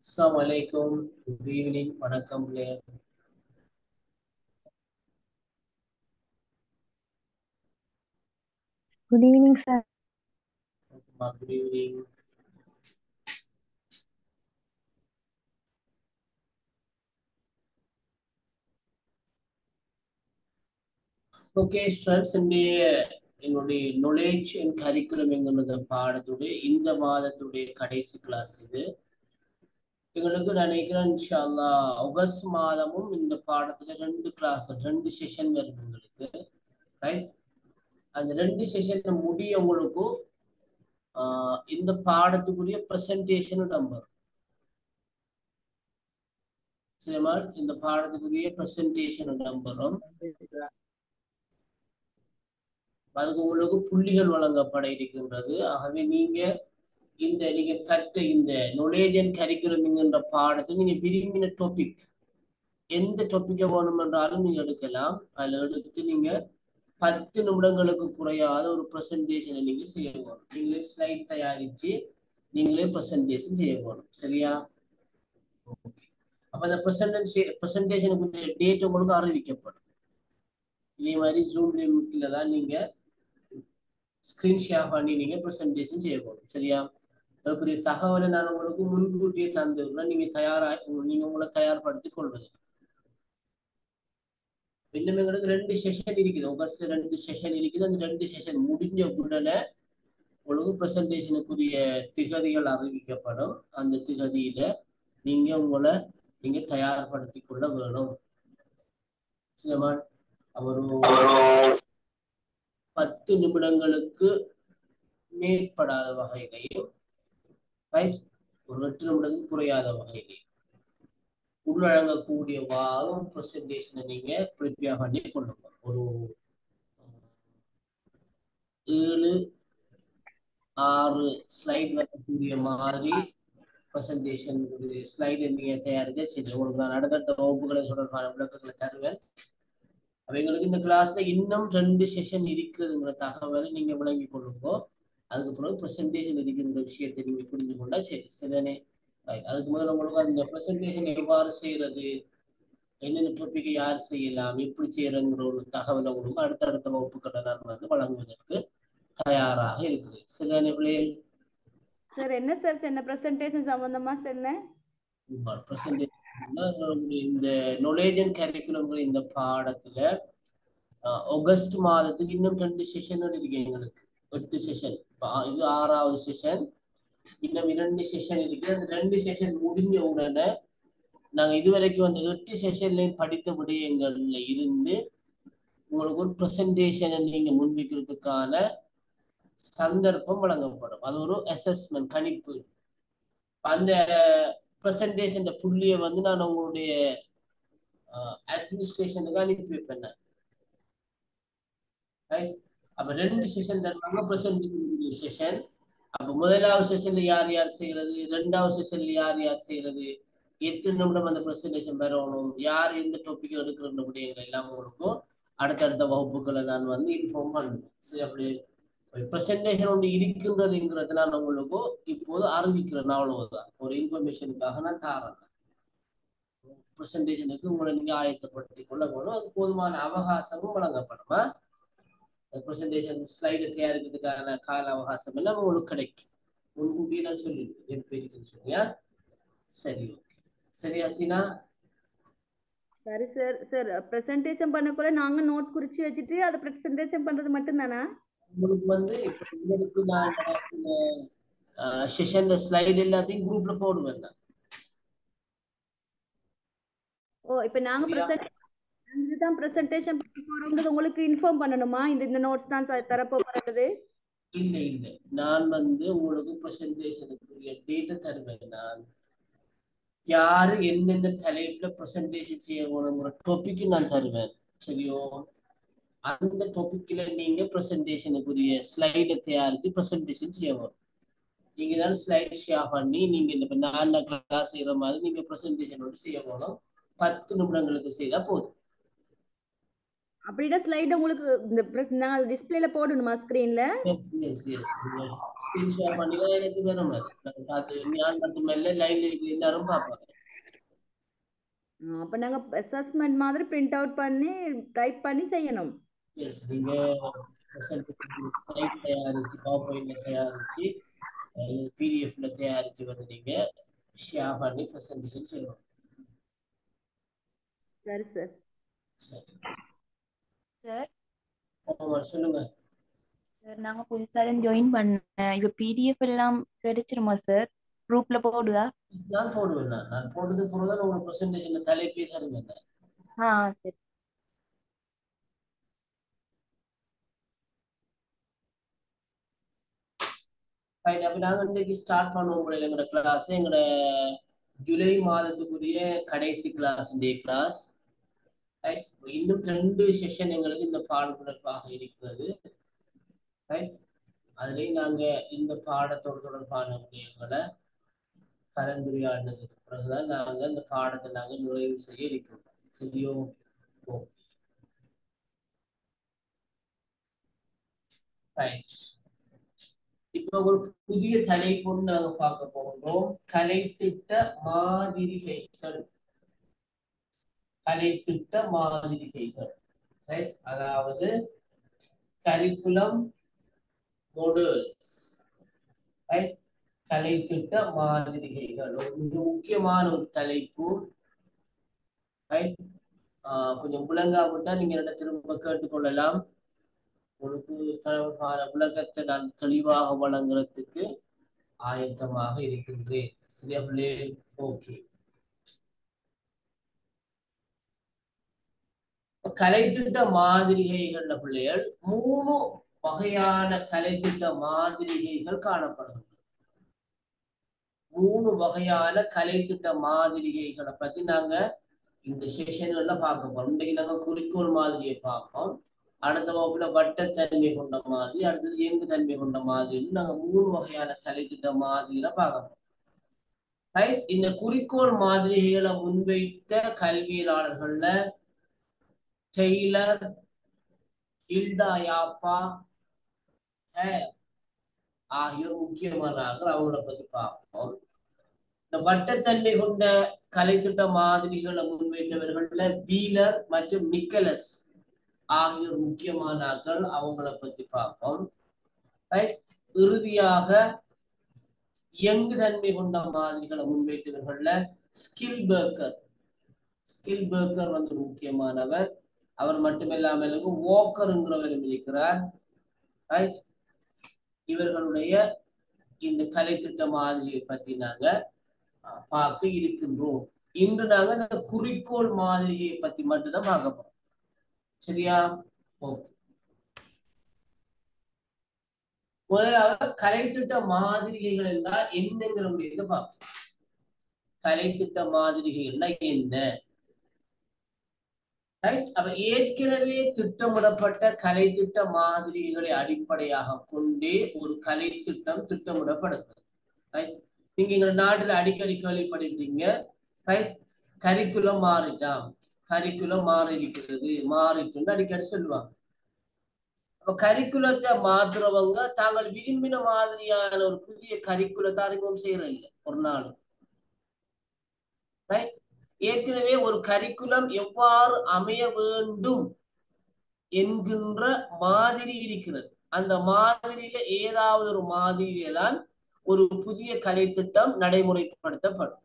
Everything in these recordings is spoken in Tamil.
அஸ்ஸலாமு அலைக்கும் குட் ஈவினிங் வணக்கம் பிள்ளையர் good evening sir good evening okay students என்னுடைய என்னுடைய knowledge அண்ட் கரிக்குலம் என்கிற பாடத்துடைய இந்த மாதத்துடைய கடைசி கிளாஸ் இது எங்களுக்கு நான் நினைக்கிறேன் இன்ஷா அல்லாஹ் ஆகஸ்ட் மாதமும் இந்த பாடத்துல ரெண்டு கிளாஸ் ரெண்டு செஷன் வரும் எங்களுக்கு ரைட் அந்த ரெண்டு செஷன் முடிய உங்களுக்கும் ஆஹ் இந்த பாடத்துக்குரிய ப்ரெசன்டேஷன் நம்பர் சரிமா இந்த பாடத்துக்குரிய ப்ரெசன்டேஷன் நம்பரும் அதுக்கு உங்களுக்கு புள்ளிகள் வழங்கப்பட இருக்கின்றது ஆகவே நீங்க இந்த நீங்க கற்ற இந்த knowledge and curriculum என்கின்ற பாடத்தை நீங்க விரும்பின டாபிக் எந்த டாபிக்கை வேணுமென்றாலும் நீங்க எடுக்கலாம் அதுல எடுத்து நீங்க பத்து நிமிடங்களுக்கு குறையாத ஒரு ப்ரெசன்டேஷனை நீங்க செய்ய வேணும் நீங்களே ஸ்லைட் தயாரிச்சு நீங்களே ப்ரெசன்டேஷன் செய்ய வேணும் சரியா ஓகே அப்ப அந்த ப்ரெசன்டேஷன் ப்ரெசன்டேஷனுக்கு டேட் உங்களுக்கு அறிவிக்கப்படும் இதே மாதிரி ஜூம் லிங்க்ல தான் நீங்க ஸ்கிரீன் ஷேர் பண்ணி நீங்க ப்ரெசன்டேஷன் செய்ய போகணும் சரியா அதுக்குரிய தகவலை நான் உங்களுக்கு முன்கூட்டியே தந்துடுறேன் நீங்க தயாரா நீங்க உங்களை தயார்படுத்திக் கொள்வது இன்னும் எங்களுக்கு ரெண்டு செஷன் இருக்குது ஆகஸ்ட்ல ரெண்டு செஷன் இருக்குது அந்த ரெண்டு செஷன் முடிஞ்ச உடனே உங்களுக்கு ப்ரெசன்டேஷனுக்குரிய திகதிகள் அறிவிக்கப்படும் அந்த திகதியில நீங்க உங்களை நீங்க தயார்படுத்திக் கொள்ள வேணும் சரிமா ஒரு பத்து நிமிடங்களுக்கு மேற்படாத வகையிலையும் ரைட் ஒரு எட்டு நிமிடத்துக்கு குறையாத வகையிலையும் உள்ளடங்கக்கூடிய வாரம் ப்ரெசன்டேஷனை நீங்க ப்ரிப்பேர் பண்ணி கொள்ளுங்க ஒரு ஏழு ஆறு ஸ்லைட் வரக்கூடிய மாதிரி ப்ரெசன்டேஷன் ஸ்லைடு நீங்க தயாரிச்சா சரி உங்களுக்கு நான் அடுத்தடுத்த வகுப்புகளை தொடர்பான விளக்கங்களை தருவேன் அவைங்களுக்கு இந்த கிளாஸ்ல இன்னும் ரெண்டு செஷன் இருக்கிறதுங்கிற தகவலை நீங்க விளங்கி கொள்ளுங்க அதுக்கு பிறகு ப்ரெசன்டேஷன் இருக்கிற விஷயத்தை நீங்க புரிஞ்சு கொண்டா சரி சரிதானே ரைட் அதுக்கு முதல்ல உங்களுக்கு அந்த ப்ரெசன்டேஷன் எவ்வாறு செய்யறது என்னென்ன டாபிக்கை யார் செய்யலாம் எப்படி செய்யறங்கிற ஒரு தகவலை உங்களுக்கு அடுத்தடுத்த வகுப்புகளை நான் வந்து வழங்குவதற்கு தயாராக இருக்குது சரிதானே பிள்ளைகள் சார் என்ன சார் என்ன பிரசன்டேஷன் சம்பந்தமா சொன்ன ப்ரெசன்டேஷன் இந்த knowledge and curriculum இந்த பாடத்துல ஆகஸ்ட் மாதத்துக்கு இன்னும் ரெண்டு செஷன் இருக்கு எங்களுக்கு எட்டு செஷன் இது ஆறாவது செஷன் இன்னும் இரண்டு செஷன் இருக்கு அந்த ரெண்டு செஷன் முடிஞ்ச உடனே நாங்க இதுவரைக்கும் அந்த எட்டு செஷன்லையும் படித்த விடயங்கள்ல இருந்து உங்களுக்கு ஒரு ப்ரெசன்டேஷனை நீங்க முன்வைக்கிறதுக்கான சந்தர்ப்பம் வழங்கப்படும் அது ஒரு அசஸ்மெண்ட் கணிப்பு அந்த ப்ரெசன்டேஷன் புள்ளியை வந்து நான் உங்களுடைய அட்மினிஸ்ட்ரேஷனுக்கு அனுப்பி வைப்பேன் அப்ப ரெண்டு செஷன் தருவாங்க ப்ரெசன்டேஷன் செஷன் அப்ப முதலாவது செஷன்ல யார் யார் செய்யறது ரெண்டாவது செஷன்ல யார் யார் செய்யறது எத்தனை நிமிடம் அந்த ப்ரெசன்டேஷன் வரணும் யார் எந்த டாபிக் எடுக்கிற விடயங்கள் எல்லாம் உங்களுக்கும் அடுத்தடுத்த வகுப்புகளை நான் வந்து இன்ஃபார்ம் பண்ணுவேன் சரி அப்படி ப்ரெசன்டேஷன் ஒன்று இருக்கின்றதுங்கிறது நான் உங்களுக்கு இப்போது ஆரம்பிக்கிறேன் அவ்வளவுதான் ஒரு இன்ஃபர்மேஷனுக்காக நான் தாரேன் ப்ரெசன்டேஷனுக்கு உங்களை நீங்க ஆயத்தப்படுத்திக் கொள்ள போகணும் அது போதுமான அவகாசமும் வழங்கப்படுமா ப்ரெசன்டேஷன் ஸ்லைடு தயாரிக்கிறதுக்கான கால அவகாசம் எல்லாம் உங்களுக்கு கிடைக்கும் முன்கூட்டியே நான் சொல்லிடுவேன் எப்படி இருக்குன்னு சொல்லியா சரி ஓகே சரி ஹசீனா சரி சார் சார் பிரசன்டேஷன் பண்ணக்குள்ள நாங்க நோட் குறிச்சு வச்சுட்டு அதை பிரசன்டேஷன் பண்றது மட்டும் தானா உங்களுக்கு வந்து இப்போ உங்களுக்கு நான் செஷன்ல ஸ்லைடு எல்லாத்தையும் குரூப்ல போடுவேன் நான் ஓ இப்போ நாங்க பிரசன்ட் இதுதான் பிரசன்டேஷன் பண்ண போறோம்ன்றது உங்களுக்கு இன்ஃபார்ம் பண்ணணுமா இந்த இந்த நோட்ஸ் தான் தரப்போ போறது இல்ல இல்ல நான் வந்து உங்களுக்கு ப்ரெசன்டேஷனுக்குரிய டேட்டா தருவேன் நான் யாரு என்னென்ன தலைப்புல ப்ரெசன்டேஷன் செய்ய வேணுங்கிற டாபிக் நான் தருவேன் சரியோ அந்த டாபிக்ல நீங்க ப்ரெசன்டேஷனுக்குரிய ஸ்லைடை தயாரித்து ப்ரெசன்டேஷன் செய்ய வரும் நீங்க தான் ஸ்லைட் ஷேர் பண்ணி நீங்க இந்த நான் கிளாஸ் செய்யற மாதிரி நீங்க ப்ரெசன்டேஷனோட செய்ய போனோம் பத்து நிமிடங்களுக்கு செய்தா போதும் அப்படின்னா ஸ்லைட் உங்களுக்கு இந்த press- நான் டிஸ்பிளேல போடணுமா ஸ்கிரீன்ல yes yes yes screen share பண்ணினா எனக்கு வேணும் அது நான் பார்த்து நான் மட்டுமல்ல லைன்ல இருக்கிற எல்லாரும் பார்ப்பாங்க அப்ப நாங்க அசஸ்மெண்ட் மாதிரி பிரிண்ட் அவுட் பண்ணி டைப் பண்ணி செய்யணும் எஸ் நீங்க டைப் தயாரிச்சு பவர் பாயிண்ட்ல தயாரிச்சு பிடிஎஃப்ல தயாரிச்சு வந்து நீங்க ஷேர் பண்ணி ப்ரெசன்டேஷன் செய்யணும் சரி சார் சரி சார் ஆமா சொல்லுங்க சார் நாங்க புதுசா ஜாயின் பண்ண இப்ப பிடிஎஃப் எல்லாம் கிடைச்சிருமா சார் குரூப்ல போடுதா நான் போடுவேன் நான் நான் போட்டது பிறகு தான் உங்களுக்கு ப்ரெசன்டேஷன்ல தலைப்பே தருவேன் நான். ஆ சரி ரைட் அப்ப நாங்க இன்னைக்கு ஸ்டார்ட் பண்ணுவோம் போல எங்களோட கிளாஸ் எங்களோட ஜூலை மாதத்துக்குரிய கடைசி கிளாஸ் டே கிளாஸ் ரைட் இன்னும் ரெண்டு செஷன் எங்களுக்கு இந்த பாடத்தொடர்பாக இருக்கிறது ரைட் அதுலேயும் நாங்க இந்த பாடத்தோட தொடர்பான விடயங்களை கலந்துரையாடினதுக்கு பிறகுதான் நாங்க இந்த பாடத்தை நாங்க நிறைவு செய்ய இருக்கிறோம் சரியோ ஓ ரைட் இப்போ ஒரு புதிய தலைப்பு ஒன்று நாங்க பார்க்க போகின்றோம் கலைத்திட்ட மாதிரிகைகள் கலைத்திட்ட மாதிரிகைகள் ரைட் அதாவது கரிக்குலம் மாடல்ஸ் ரைட் கலைத்திட்ட மாதிரிகைகள் ஒரு மிக முக்கியமான ஒரு தலைப்பு ரைட் கொஞ்சம் விளங்காவிட்டா நீங்க என்ன திரும்ப கேட்டுக்கொள்ளலாம் உங்களுக்கு தரமான விளக்கத்தை நான் தெளிவாக வழங்குறதுக்கு ஆயத்தமாக இருக்கின்றேன் சரியா பிள்ளை ஓகே கலைத்திட்ட மாதிரிகைகள்ல பிள்ளைகள் மூணு வகையான கலைத்திட்ட மாதிரிகைகள் காணப்படுகின்றன மூணு வகையான கலைத்திட்ட மாதிரிகைகளை பத்தி நாங்க இந்த செஷன்கள்ல பார்க்க போறோம் இன்றைக்கு நாங்க குறிக்கோள் மாதிரியை பார்ப்போம் அடுத்த வகுப்புல வட்டத்தன்மை கொண்ட மாதிரி அடுத்தது இயங்கு தன்மை கொண்ட மாதிரின்னு நாங்க மூணு வகையான கலைத்திட்ட மாதிரிகளை பார்க்க போறோம் ரைட் இந்த குறிக்கோள் மாதிரிகளை முன்வைத்த கல்வியலாளர்கள்ல டெய்லர் இல்டா யாப்பா ஹேர் ஆகியோர் முக்கியமானார்கள் அவங்கள பத்தி பார்ப்போம் இந்த வட்டத்தன்மை கொண்ட கலைத்திட்ட மாதிரிகளை முன்வைத்தவர்கள்ல வீலர் மற்றும் நிக்கலஸ் ஆகியோர் முக்கியமானாக்கள் அவங்கள பத்தி பார்ப்போம் ரைட் இறுதியாக இயங்கு தன்மை கொண்ட மாதிரிகளை முன்வைத்தவர்கள்ல ஸ்கில் பேக்கர் ஸ்கில் பேக்கர் வந்து முக்கியமானவர் அவர் மட்டுமில்லாமல் ஓக்கருங்கிறவரும் இருக்கிறார் ரைட் இவர்களுடைய இந்த கலைத்திட்ட மாதிரியை பத்தி நாங்க அஹ், பார்க்க இருக்கின்றோம் இன்று நாங்க இந்த குறிக்கோள் மாதிரியை பத்தி மட்டும்தான் பார்க்க போறோம் சரியா ஓகே முதலாவது கலைத்திட்ட மாதிரிகைகள் என்றால் என்னங்கிற முடியுது பார்ப்போம் கலைத்திட்ட மாதிரிகைகள்னா என்ன ரைட் அப்ப ஏற்கனவே திட்டமிடப்பட்ட கலைத்திட்ட மாதிரிகளை அடிப்படையாக கொண்டே ஒரு கலைத்திட்டம் திட்டமிடப்படுகிறது ரைட் நீங்க எங்க நாட்டுல அடிக்கடி கேள்விப்பட்டிருப்பீங்க ரைட் கரிக்குலம் மாறிட்டான் கரிக்குலம் மாறி இருக்கிறது மாறிட்டுன்னு அடிக்கடி சொல்லுவாங்க அப்ப கரிக்குலத்தை மாத்துறவங்க தாங்கள் விரும்பின மாதிரியான ஒரு புதிய கரிக்குலத்தை அறிமுகம் செய்யறதில்லை ஒரு நாள் ரைட் ஏற்கனவே ஒரு கரிக்குலம் எவ்வாறு அமைய வேண்டும் என்கின்ற மாதிரி இருக்கிறது அந்த மாதிரியில ஏதாவது ஒரு மாதிரியில தான் ஒரு புதிய கலைத்திட்டம் நடைமுறைப்படுத்தப்படும்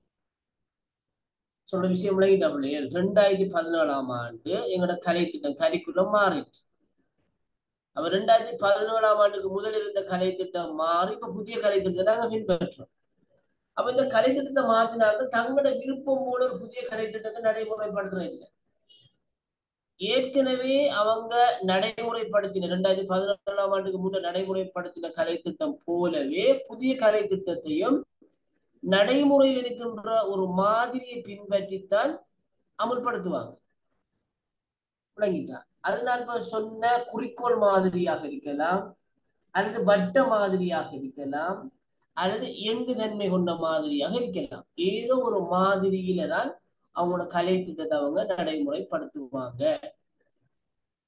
சொல்ற விஷயம் விளங்கிட்டபிள்ளையே ரெண்டாயிரத்தி பதினேழாம் ஆண்டு எங்களோட கலைத்திட்டம் கரிக்குலம் மாறிட்டு அப்ப ரெண்டாயிரத்தி பதினேழாம் ஆண்டுக்கு முதல் இருந்த கலைத்திட்டம் மாறி இப்ப புதிய கலைத்திட்டத்தை நாங்க பின்பற்றோம் அப்ப இந்த கலைத்திட்டத்தை மாத்தினாங்க தங்களோட விருப்பம் போல ஒரு புதிய கலைத்திட்டத்தை நடைமுறைப்படுத்துறது இல்லை ஏற்கனவே அவங்க நடைமுறைப்படுத்தின ரெண்டாயிரத்தி பதினேழாம் ஆண்டுக்கு முன்ன நடைமுறைப்படுத்தின கலைத்திட்டம் போலவே புதிய கலைத்திட்டத்தையும் நடைமுறையில் இருக்கின்ற ஒரு மாதிரியை பின்பற்றித்தான் அமுல்படுத்துவாங்க விளங்கிட்டா அது நான் இப்ப சொன்ன குறிக்கோள் மாதிரியாக இருக்கலாம் அல்லது வட்ட மாதிரியாக இருக்கலாம் அல்லது இயங்கு தன்மை கொண்ட மாதிரியாக இருக்கலாம் ஏதோ ஒரு மாதிரியில தான் அவங்களோட கலை திட்டத்தை அவங்க நடைமுறைப்படுத்துவாங்க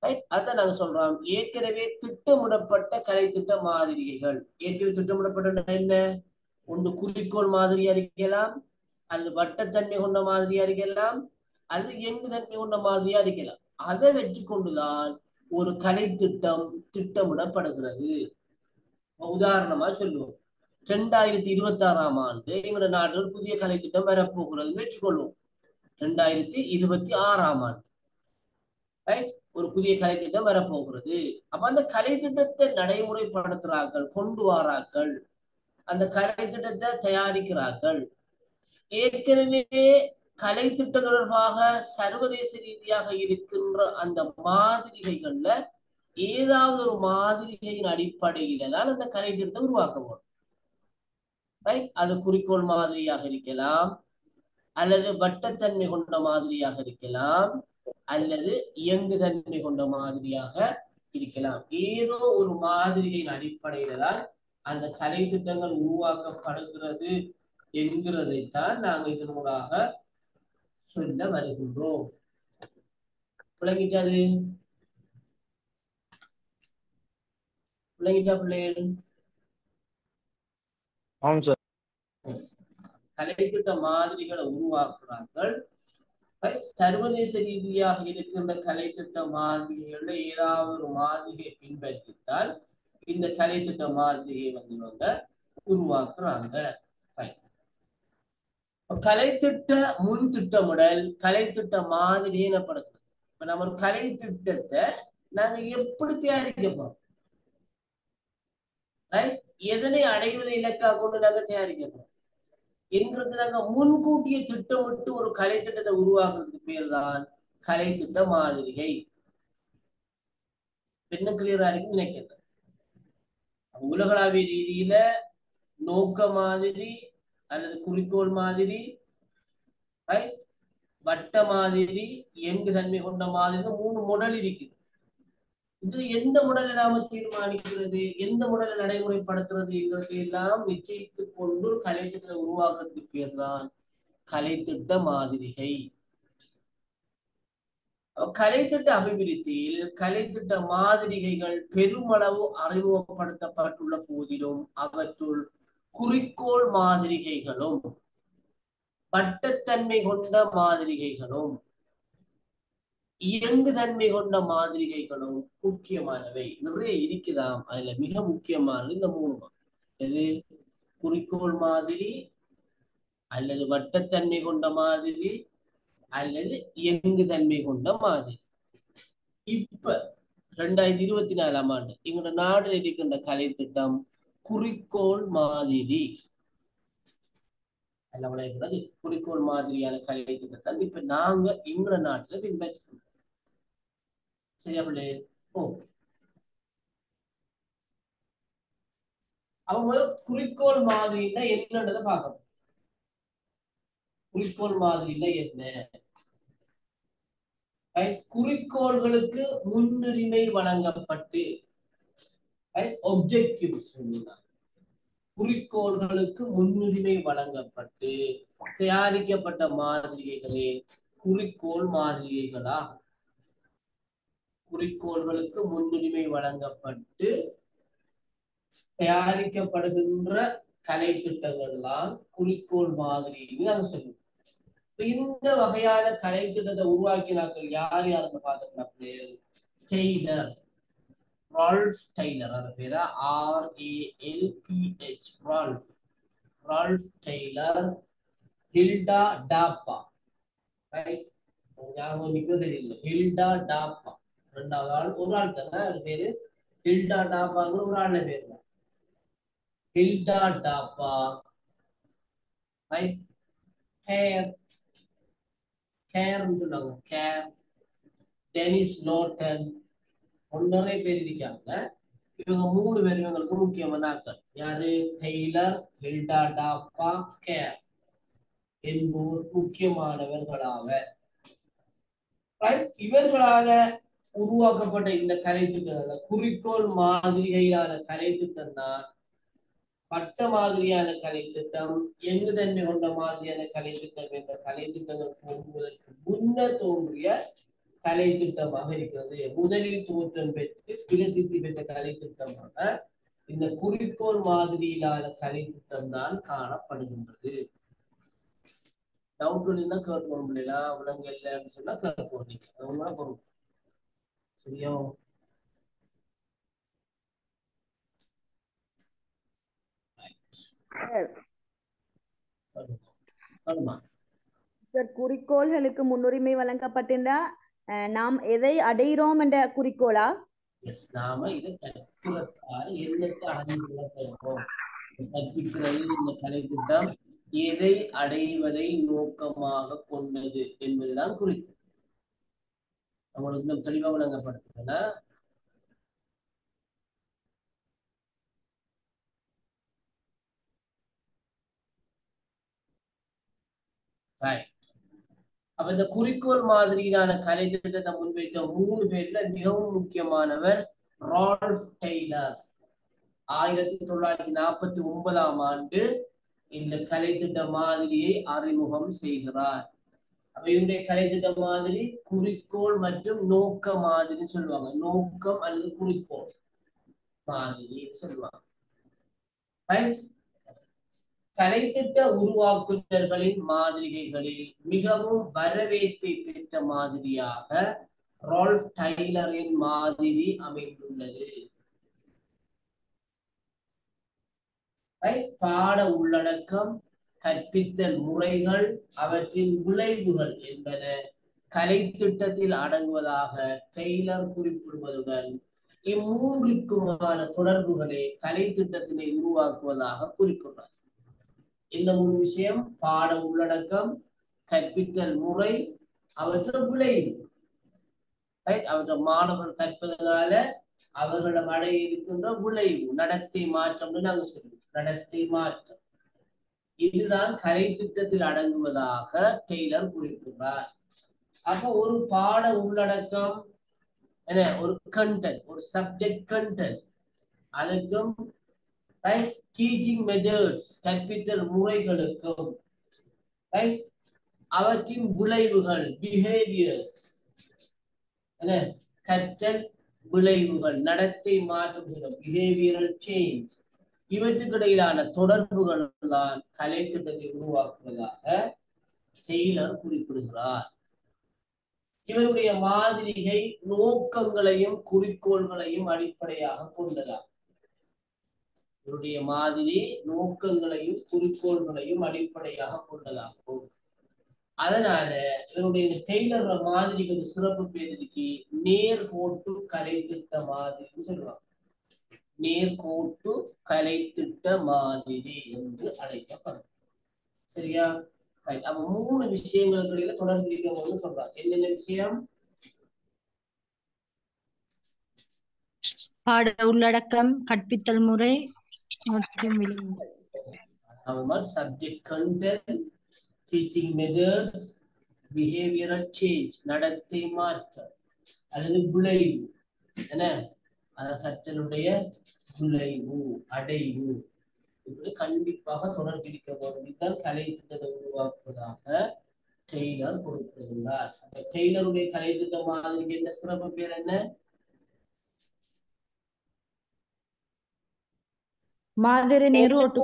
ரைட் அதான் நாங்க சொல்றோம் ஏற்கனவே திட்டமிடப்பட்ட கலை திட்ட மாதிரிகள் ஏற்கனவே திட்டமிடப்பட்ட என்ன ஒன்று குறிக்கோள் மாதிரியா இருக்கலாம் அல்லது வட்டத்தன்மை கொண்ட மாதிரியா இருக்கலாம் அல்லது எங்கு தன்மை கொண்ட மாதிரியா இருக்கலாம் அதை வச்சு கொண்டுதான் ஒரு கலை திட்டம் திட்டமிடப்படுகிறது உதாரணமா சொல்லுவோம் ரெண்டாயிரத்தி இருபத்தி ஆறாம் ஆண்டு எங்களோட நாட்டில் ஒரு புதிய கலை திட்டம் வரப்போகிறது வச்சுக்கொள்வோம் ரெண்டாயிரத்தி இருபத்தி ஆறாம் ஆண்டு ரைட் ஒரு புதிய கலை திட்டம் வரப்போகிறது அப்ப அந்த கலை திட்டத்தை நடைமுறைப்படுத்துறார்கள் கொண்டு வரார்கள் அந்த கலை திட்டத்தை தயாரிக்கிறார்கள் ஏற்கனவே கலை திட்ட தொடர்பாக சர்வதேச ரீதியாக இருக்கின்ற அந்த மாதிரிகைகள்ல ஏதாவது ஒரு மாதிரிகையின் அடிப்படையில தான் அந்த கலை திட்டத்தை உருவாக்கப்படும் ரைட் அது குறிக்கோள் மாதிரியாக இருக்கலாம் அல்லது வட்டத்தன்மை கொண்ட மாதிரியாக இருக்கலாம் அல்லது இயங்குதன்மை கொண்ட மாதிரியாக இருக்கலாம் ஏதோ ஒரு மாதிரியின் அடிப்படையில தான் அந்த கலை திட்டங்கள் உருவாக்கப்படுகிறது என்கிறதைத்தான் நாங்க இதனூடாக சொல்ல வருகின்றோம் விளங்கிட்டாது விளங்கிட்டா பிள்ளைகள் ஆமாம் சார் கலைத்திட்ட மாதிரிகளை உருவாக்குறார்கள் சர்வதேச ரீதியாக இருக்கின்ற கலைத்திட்ட மாதிரிகள்ல ஏதாவது ஒரு மாதிரியை பின்பற்றித்தால் இந்த கலைத்திட்ட மாதிரியை வந்து இவங்க உருவாக்குறாங்க கலைத்திட்ட முன் திட்டமிடல் கலைத்திட்ட மாதிரி எனப்படுகிறது இப்ப நம்ம ஒரு கலை திட்டத்தை நாங்க எப்படி தயாரிக்க போறோம் ரைட் எதனை அடைவதை இலக்காக கொண்டு நாங்க தயாரிக்க போறோம் என்கிறது நாங்க முன்கூட்டியே திட்டமிட்டு ஒரு கலை திட்டத்தை உருவாக்குறதுக்கு பேர் தான் கலை திட்ட மாதிரிகை என்ன கிளியரா இருக்கு நினைக்கிறேன் உலகளாவிய ரீதியில நோக்க மாதிரி அல்லது குறிக்கோள் மாதிரி வட்ட மாதிரி எங்கு தன்மை கொண்ட மாதிரி மூணு முடல் இருக்குது இது எந்த முடலை நாம தீர்மானிக்கிறது எந்த முடலை நடைமுறைப்படுத்துறது என்கிறது எல்லாம் நிச்சயித்து கொண்டு ஒரு கலை திட்டத்தை உருவாக்குறதுக்கு பேர் தான் கலை திட்ட மாதிரிகை கலைத்திட்ட அபிவிருத்தியில் கலைத்திட்ட மாதிரிகைகள் பெருமளவு அறிமுகப்படுத்தப்பட்டுள்ள போதிலும் அவற்றுள் குறிக்கோள் மாதிரிகைகளும் வட்டத்தன்மை கொண்ட மாதிரிகைகளும் இயங்குதன்மை கொண்ட மாதிரிகைகளும் முக்கியமானவை நிறைய இருக்குதாம் அதுல மிக முக்கியமானது இந்த மூணு எது குறிக்கோள் மாதிரி அல்லது வட்டத்தன்மை கொண்ட மாதிரி அல்லது இயங்குதன்மை கொண்ட மாதிரி இப்ப ரெண்டாயிரத்தி இருபத்தி நாலாம் ஆண்டு எங்களோட நாட்டில் இருக்கின்ற கலை திட்டம் குறிக்கோள் மாதிரி அல்லது குறிக்கோள் மாதிரியான கலை திட்டத்தை இப்ப நாங்க எங்களோட நாட்டுல பின்பற்றோம் சரியா பிள்ளை ஓகே அவங்க குறிக்கோள் மாதிரின்னா என்னன்றதை பார்க்கணும் குறிக்கோள் மாதிரின்னா என்ன குறிக்கோள்களுக்கு முன்னுரிமை வழங்கப்பட்டு ஒப்ஜெக்டிவ்ஸ் குறிக்கோள்களுக்கு முன்னுரிமை வழங்கப்பட்டு தயாரிக்கப்பட்ட மாதிரிகைகளே குறிக்கோள் மாதிரிகைகளாகும் குறிக்கோள்களுக்கு முன்னுரிமை வழங்கப்பட்டு தயாரிக்கப்படுகின்ற கலை திட்டங்கள்லாம் குறிக்கோள் மாதிரின்னு நாங்க சொல்லுவோம் இந்த வகையான கலை திட்டத்தை உருவாக்கினாக்கள் யார் யாருன்னு பார்த்துக்கலாம் பிள்ளைகள் டெய்லர் ரால்ஃப் டெய்லர் அந்த பேரா R ALPH Ralph Ralph Taylor Hilda Taba right ஞாபகம் நிக்க தெரியல ஹில்டா டாப்பா ரெண்டாவது ஆள் ஒரு ஆள் தானே அது பேரு ஹில்டா டாப்பாங்கிற ஒரு ஆள் பேர் தான் ஹில்டா டாப்பா ரைட் ஹேர் கேர்னு சொன்னாங்க கேர் டெனிஸ் நோட்டன் நிறைய பேர் இருக்காங்க இவங்க மூணு பேர் இவங்களுக்கு முக்கியமான ஆட்கள் யாரு டெய்லர் ஹில்டா டாப்பா கேர் என்போர் முக்கியமானவர்களாக இவர்களால உருவாக்கப்பட்ட இந்த கலை திட்டம் குறிக்கோள் மாதிரிகையிலான கலை திட்டம் தான் பட்ட மாதிரியான கலை திட்டம் எங்கு தன்மை கொண்ட மாதிரியான கலை திட்டம் என்ற கலை திட்டங்கள் தோன்றுவதற்கு முன்னர் தோன்றிய கலை திட்டமாக இருக்கிறது முதலில் தோற்றம் பெற்று பிரசித்தி பெற்ற கலை திட்டமாக இந்த குறிக்கோள் மாதிரியிலான கலை திட்டம் தான் காணப்படுகின்றது டவுட் இல்லைன்னா கேட்கணும் இல்லையா விலங்கு இல்லைன்னு சொன்னா கேட்கணும் நீங்க அது உங்களோட பொறுப்பு சரியா சொல்லுமா சார் குறிக்கோள்களுக்கு முன்னுரிமை வழங்கப்பட்டிருந்தா அஹ், நாம் எதை அடைகிறோம் என்ற குறிக்கோளா எஸ் நாம இதை கற்கிறதால என்னத்தை அடைந்து கொள்ள போகிறோம் கற்பிக்கிறது இந்த கலை திட்டம் எதை அடைவதை நோக்கமாக கொண்டது என்பதுதான் குறிப்பு உங்களுக்கு இன்னும் தெளிவாக விளங்கப்படுத்துகிறேன்னா Right. அப்ப இந்த குறிக்கோள் மாதிரியான கலை திட்டத்தை முன்வைத்த மூணு பேர்ல மிகவும் முக்கியமானவர் ரால்ஃப் டெய்லர் ஆயிரத்தி தொள்ளாயிரத்தி நாற்பத்தி ஒன்பதாம் ஆண்டு இந்த கலை திட்ட மாதிரியை அறிமுகம் செய்கிறார் அப்ப இவருடைய கலை திட்ட மாதிரி குறிக்கோள் மற்றும் நோக்க மாதிரின்னு சொல்லுவாங்க நோக்கம் அல்லது குறிக்கோள் மாதிரின்னு சொல்லுவாங்க Right? கலைத்திட்ட உருவாக்குநர்களின் மாதிரிகளில் மிகவும் வரவேற்பை பெற்ற மாதிரியாக ரால்ஃப் டைலரின் மாதிரி அமைந்துள்ளது Right? பாட உள்ளடக்கம் கற்பித்தல் முறைகள் அவற்றின் விளைவுகள் என்பன கலைத்திட்டத்தில் அடங்குவதாக டெய்லர் குறிப்பிடுவதுடன் இம்மூன்றிற்குமான தொடர்புகளை கலைத்திட்டத்தினை உருவாக்குவதாக குறிப்பிடுறார் இந்த மூணு விஷயம் பாட உள்ளடக்கம் கற்பித்தல் முறை அவற்றை விளைவு Right? அவற்றை மாணவர்கள் கற்பதனால அவர்களிடம் அடைய இருக்கின்ற விளைவு நடத்தை மாற்றம்னு நாங்க சொல்லுவோம் நடத்தை மாற்றம் இதுதான் கலை திட்டத்தில் அடங்குவதாக டெய்லர் குறிப்பிடுறார் அப்ப ஒரு பாட உள்ளடக்கம் என்ன ஒரு கண்டென்ட் ஒரு சப்ஜெக்ட் கண்டென்ட் அதுக்கும் டீச்சிங் மெத்தட்ஸ் கற்பித்தல் முறைகளுக்கும் right? அவற்றின் விளைவுகள் பிஹேவியர்ஸ் என்ன கற்றல் விளைவுகள் நடத்தை மாற்றம் பிஹேவியரல் சேஞ்ச் இவற்றுக்கு இடையிலான தொடர்புகள் தான் கலை திட்டத்தை உருவாக்குவதாக டெய்லர் குறிப்பிடுகிறார் இவருடைய மாதிரிகை நோக்கங்களையும் குறிக்கோள்களையும் அடிப்படையாக கொண்டதாகும் இவருடைய மாதிரி நோக்கங்களையும் குறிக்கோள்களையும் அடிப்படையாக கொண்டதாகும் அதனால இவருடைய இந்த டெய்லர் மாதிரிக்கு ஒரு சிறப்பு பேர் இருக்கு நேர்கோட்டு கலை திட்ட மாதிரின்னு சொல்லுவாங்க நேர்கோட்டு கலை திட்ட மாதிரி என்று அழைக்கப்படும் சரியா Right. அப்ப மூணு விஷயங்களுக்கு இடையில தொடர்பு இருக்கணும்னு சொல்றாங்க என்னென்ன விஷயம் பாட உள்ளடக்கம் கற்பித்தல் முறை மற்றும் விளைவு. நம்ம மாதிரி subject content teaching methods behavioural change நடத்தை மாற்றம் அல்லது விளைவு என்ன அத கற்றலுடைய விளைவு அடைவு இப்படி கண்டிப்பாக தொடர்பு இருக்க வேண்டும் இதுதான் கலை திட்டத்தை உருவாக்குவதாக டெய்லர் குறிப்பிடுகிறார் அந்த டெய்லருடைய கலை திட்டம் மாதிரி என்ன சிறப்பு பேர் என்ன மாதிரி நேரோட்டு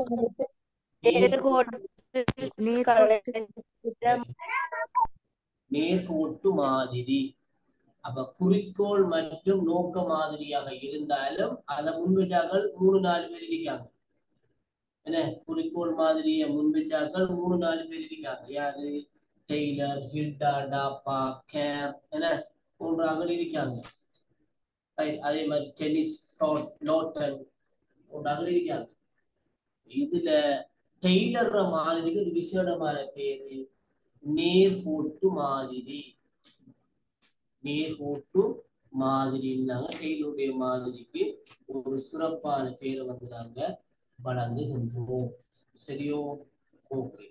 நேர்கோட்டு மாதிரி அப்ப குறிக்கோள் மற்றும் நோக்க மாதிரியாக இருந்தாலும் அதை முன்வச்சாக்கள் மூணு நாலு பேர் இருக்காங்க என்ன குறிக்கோள் மாதிரிய முன்வச்சாக்கள் மூணு நாலு பேர் இருக்காங்க யாரு டெய்லர் ஹில்டா டாப்பா கேர் என்ன போன்றாங்க இருக்காங்க Right. அதே மாதிரி டென்னிஸ் லோட்டன் போன்றாங்க இருக்காங்க இதுல டெய்லர் மாதிரிக்கு ஒரு விசேடமான பேரு நேர்கோட்டு மாதிரி நேர்கோட்டு மாதிரின்னாங்க டெய்லருடைய மாதிரிக்கு ஒரு சிறப்பான பேரை வந்து நாங்க வழங்குகின்றோம் சரியோ ஓகே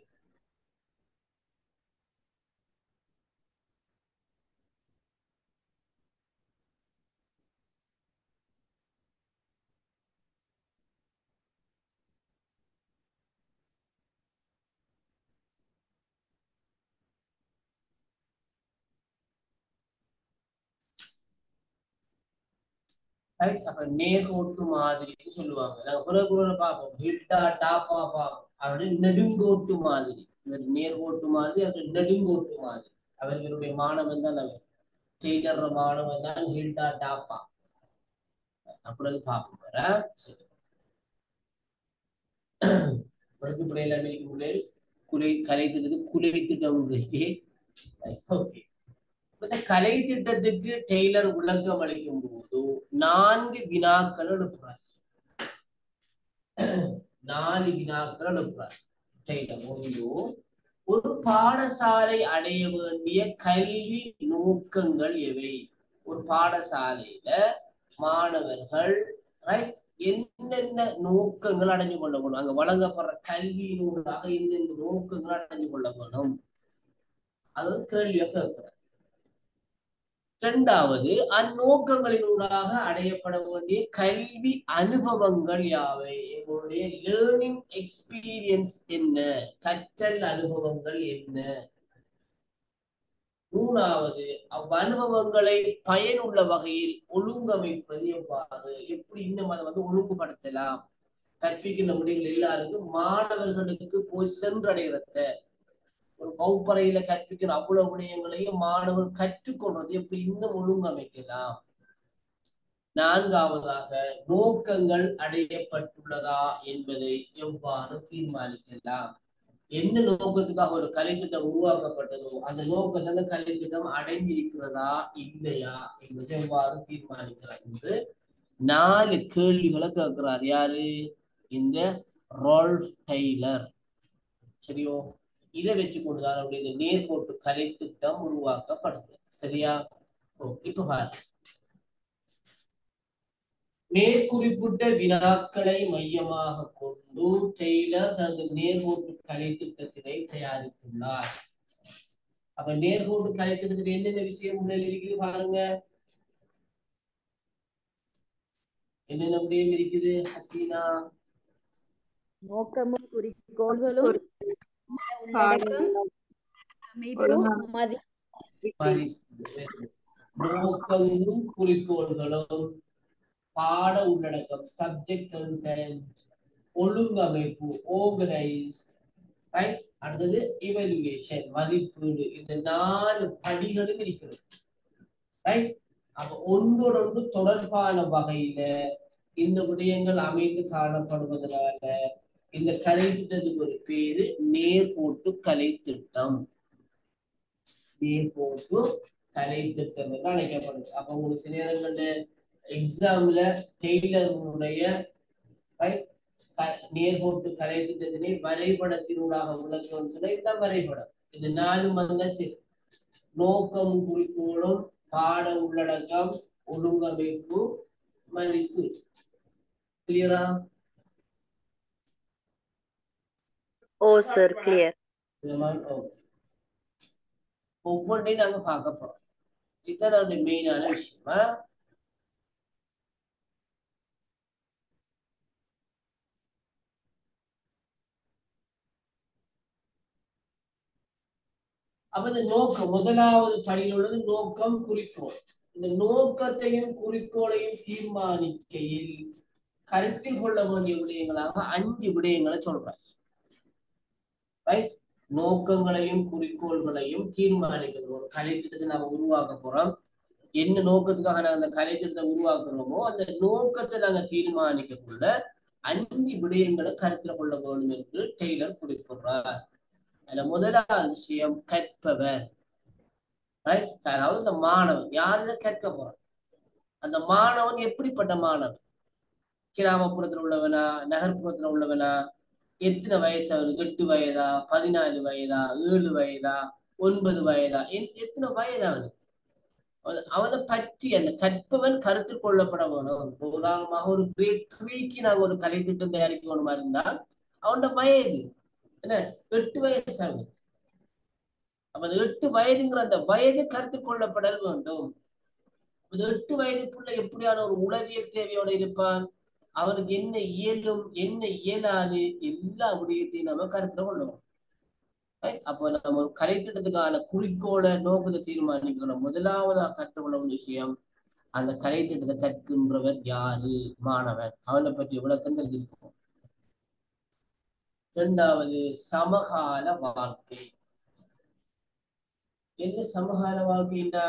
Right? அப்ப நேர்கோட்டு மாதிரின்னு சொல்லுவாங்க நாங்க பிறகு கூட பார்ப்போம் ஹிட்டா டாப்பா பார்ப்போம் அவருடைய நெடுங்கோட்டு மாதிரி இவர் நேர்கோட்டு மாதிரி அவர் நெடுங்கோட்டு மாதிரி அவர் இவருடைய மாணவன் தான் அவர் டெய்லர் மாணவன் தான் ஹில்டா டாப்பா அப்புறம் பார்ப்போம் வர சரி படுத்து பிள்ளைகள் அமெரிக்க பிள்ளைகள் குலை கலை திட்டத்துக்கு குலை திட்டம் ஓகே இந்த கலை திட்டத்துக்கு டெய்லர் விளக்கம் அளிக்கும் போது நான்கு வினாக்கள் எழுப்புறார் நாலு வினாக்கள் எழுப்புறார் டெய்லர் ஒன்று ஒரு பாடசாலை அடைய வேண்டிய கல்வி நோக்கங்கள் எவை ஒரு பாடசாலையில மாணவர்கள் ரைட் என்னென்ன நோக்கங்கள் அடைஞ்சு கொள்ள வேணும் அங்க வழங்கப்படுற கல்வியினூடாக எந்தெந்த நோக்கங்கள் அடைஞ்சு கொள்ள வேணும் அது ஒரு கேள்வியா கேட்கிறார் இரண்டாவது அந்நோக்கங்களினூடாக அடையப்பட வேண்டிய கல்வி அனுபவங்கள் யாவை எங்களுடைய லேர்னிங் எக்ஸ்பீரியன்ஸ் என்ன கற்றல் அனுபவங்கள் என்ன மூணாவது அவ் அனுபவங்களை பயனுள்ள வகையில் ஒழுங்கமைப்பது எவ்வாறு எப்படி இன்னும் அதை வந்து ஒழுங்குபடுத்தலாம் கற்பிக்கின்ற முடிவுகள் எல்லாருக்கும் மாணவர்களுக்கு போய் சென்றடைகிறத ஒரு வகுப்பறையில கற்பிக்கிற அவ்வளவு விடயங்களையும் மாணவர் கற்றுக்கொள்றது எப்படி இன்னும் ஒழுங்கமைக்கலாம் நான்காவதாக நோக்கங்கள் அடையப்பட்டுள்ளதா என்பதை எவ்வாறு தீர்மானிக்கலாம் என்ன நோக்கத்துக்காக ஒரு கலைத்திட்டம் உருவாக்கப்பட்டதோ அந்த நோக்கத்தை அந்த கலைத்திட்டம் அடைந்திருக்கிறதா இல்லையா என்பதை எவ்வாறு தீர்மானிக்கலாம் என்று நாலு கேள்விகளை கேட்கிறார் யாரு இந்த ரால்ஃப் டெய்லர் சரியோ இதை வச்சு கொண்டுதான் அவருடைய இந்த நேர்கோட்டு கலைத்திட்டம் உருவாக்கப்படுது சரியா ஓ இப்ப பாரு மேற்குறிப்பிட்ட வினாக்களை மையமாக கொண்டு டெய்லர் தனது நேர்கோட்டு கலைத்திட்டத்தினை தயாரித்துள்ளார் அப்ப நேர்கோட்டு கலைத்திட்டத்தில் என்னென்ன விஷயம் உள்ள இருக்குது பாருங்க என்னென்ன விடயம் இருக்குது ஹசீனா நோக்கமும் குறிக்கோள்களும் உள்ளடக்கம் அமைப்பு மதி நோக்கங்களும் குறிக்கோள்களும் பாட உள்ளடக்கம் சப்ஜெக்ட் கண்டென்ட் ஒழுங்கமைப்பு ஆர்கனைஸ் ரைட் அடுத்தது இவல்யூவேஷன் மதிப்பீடு இந்த நாலு படிகளும் இருக்கிறது ரைட் அப்ப ஒன்றோடு ஒன்று தொடர்பான வகையில இந்த விடயங்கள் அமைந்து காணப்படுவதனால இந்த கலை திட்டத்துக்கு ஒரு பேரு நேர்கோட்டு கலை திட்டம் நேர்கோட்டு கலை திட்டம் என்று அழைக்கப்படுது அப்ப உங்களுக்கு சில நேரங்கள்ல எக்ஸாம்ல டெய்லருடைய நேர்கோட்டு கலை திட்டத்தினை வரைபடத்தினூடாக விளக்கம் சொன்னா இதுதான் வரைபடம் இது நாலு வந்தாச்சு நோக்கம் குறிக்கோளும் பாட உள்ளடக்கம் ஒழுங்கமைப்பு மதிப்பு கிளியரா ஓ சார் கிளியர் ஒவ்வொன்றையும் நாங்க பார்க்க போறோம் இதுதான் அதோட மெயினான விஷயமா அப்ப இந்த நோக்கம் முதலாவது படியில் உள்ளது நோக்கம் குறிக்கோள் இந்த நோக்கத்தையும் குறிக்கோளையும் தீர்மானிக்கையில் கருத்தில் கொள்ள வேண்டிய விடயங்களாக அஞ்சு விடயங்களை சொல்றாங்க ரைட் நோக்கங்களையும் குறிக்கோள்களையும் தீர்மானிக்கிறது ஒரு கலை திட்டத்தை நாம உருவாக்க போறோம் என்ன நோக்கத்துக்காக நாங்க அந்த கலை திட்டத்தை உருவாக்குறோமோ அந்த நோக்கத்தை நாங்க தீர்மானிக்கக்குள்ள அஞ்சு விடயங்களை கருத்துல கொள்ள வேண்டும் என்று டெய்லர் குறிப்பிடுறார் அதுல முதலாவது விஷயம் கற்பவர் ரைட் அதாவது இந்த மாணவன் யாருன்னு கற்க போறான் அந்த மாணவன் எப்படிப்பட்ட மாணவன் கிராமப்புறத்துல உள்ளவனா நகர்ப்புறத்துல உள்ளவனா எத்தனை வயசு அவனுக்கு எட்டு வயதா பதினாலு வயதா ஏழு வயதா ஒன்பது வயதா எத்தனை வயது அவனுக்கு அவனை பற்றி அந்த கற்பவன் கருத்தில் கொள்ளப்பட வேணும் உதாரணமாக ஒரு கிரேட் த்ரீக்கு நாங்க ஒரு கலை திட்டம் தயாரிக்க வேணுமா இருந்தா அவனோட வயது என்ன எட்டு வயசு அவனுக்கு அப்ப அந்த எட்டு வயதுங்கிற அந்த வயது கருத்தில் கொள்ளப்படல் வேண்டும் அந்த எட்டு வயதுக்குள்ள எப்படியான ஒரு உளவியல் தேவையோட இருப்பான் அவனுக்கு என்ன இயலும் என்ன இயலாது எல்லா விடயத்தையும் நம்ம கருத்துல கொள்ளுவோம் அப்போ நம்ம ஒரு கலை திட்டத்துக்கான குறிக்கோளை நோக்கத்தை தீர்மானிக்கணும் முதலாவதாக கற்றுக்கொள்ள விஷயம் அந்த கலை திட்டத்தை கற்கின்றவர் யாரு மாணவர் அவனை பற்றிய விளக்கம் தெரிஞ்சிருக்கும் இரண்டாவது சமகால வாழ்க்கை என்ன சமகால வாழ்க்கைன்னா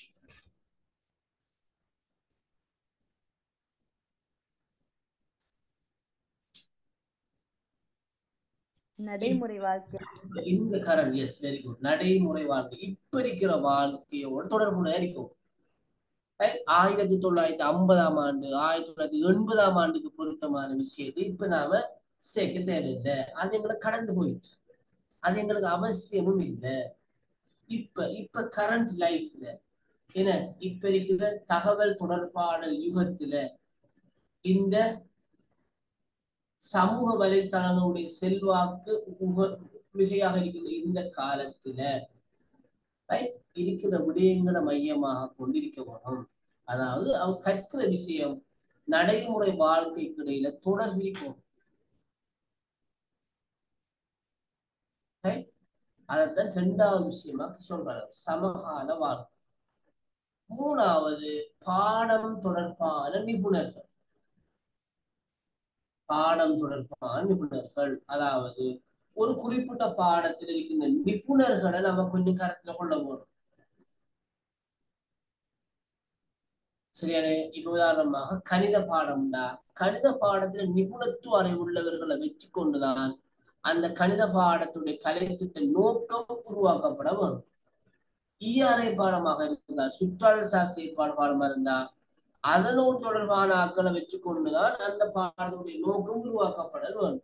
நடைமுறை வாழ்க்கை இந்த கரண்ட் எஸ் வெரி குட் நடைமுறை வாழ்க்கை இப்ப இருக்கிற வாழ்க்கையோட தொடர்புடைய இருக்கும் Right? ஆயிரத்தி தொள்ளாயிரத்தி ஐம்பதாம் ஆண்டு ஆயிரத்தி தொள்ளாயிரத்தி எண்பதாம் ஆண்டுக்கு பொருத்தமான விஷயத்தை இப்ப நாம சேர்க்க தேவையில்லை அது எங்களுக்கு கடந்து போயிடுச்சு அது எங்களுக்கு அவசியமும் இல்லை இப்ப இப்ப கரண்ட் லைஃப்ல என்ன இப்ப இருக்கிற தகவல் தொடர்பாடல் யுகத்துல இந்த சமூக வலைத்தளங்களுடைய செல்வாக்கு உக- மிகையாக இருக்கிற இந்த காலத்துல right? இருக்கிற விடயங்களை மையமாக கொண்டிருக்க வேணும் அதாவது அவ கற்கிற விஷயம் நடைமுறை வாழ்க்கைக்கு இடையில தொடர்பு இருக்கும் Right? அதைத்தான் இரண்டாவது விஷயமா சொல்றாரு சமகால வாழ்க்கை மூணாவது பாடம் தொடர்பான நிபுணர்கள் பாடம் தொடர்பான நிபுணர்கள் அதாவது ஒரு குறிப்பிட்ட பாடத்தில் இருக்கின்ற நிபுணர்களை நம்ம கொஞ்சம் கருத்துல கொள்ள போறோம் சரியானே இப்ப உதாரணமாக கணித பாடம்டா கணித பாடத்துல நிபுணத்துவ அறிவுள்ளவர்களை வச்சு கொண்டுதான் அந்த கணித பாடத்துடைய கலைத்திட்ட நோக்கம் உருவாக்கப்பட வரும் ஈஆர்ஐ பாடமாக இருந்தா சுற்றாடல் சார் செயற்பாடு பாடமா இருந்தா அதனோடு தொடர்பான ஆக்களை வச்சு கொண்டுதான் அந்த பாடத்துடைய நோக்கம் உருவாக்கப்பட வரும்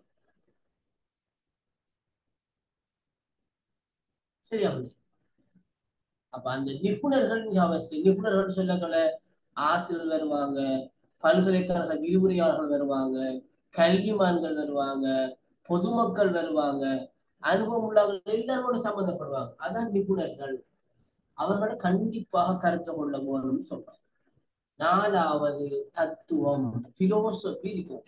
சரியா அப்படி அப்ப அந்த நிபுணர்கள் மிக அவசியம் நிபுணர்கள் சொல்லக்கல ஆசிரியர்கள் வருவாங்க பல்கலைக்கழக விரிவுரையாளர்கள் வருவாங்க கல்விமான்கள் வருவாங்க பொதுமக்கள் வருவாங்க அனுபவம் உள்ளவர்கள் எல்லாரோட சம்பந்தப்படுவாங்க அதான் நிபுணர்கள் அவர்களை கண்டிப்பாக கருத்தை கொள்ள போகணும்னு சொல்றாங்க நாலாவது தத்துவம் பிலோசபி இருக்கும்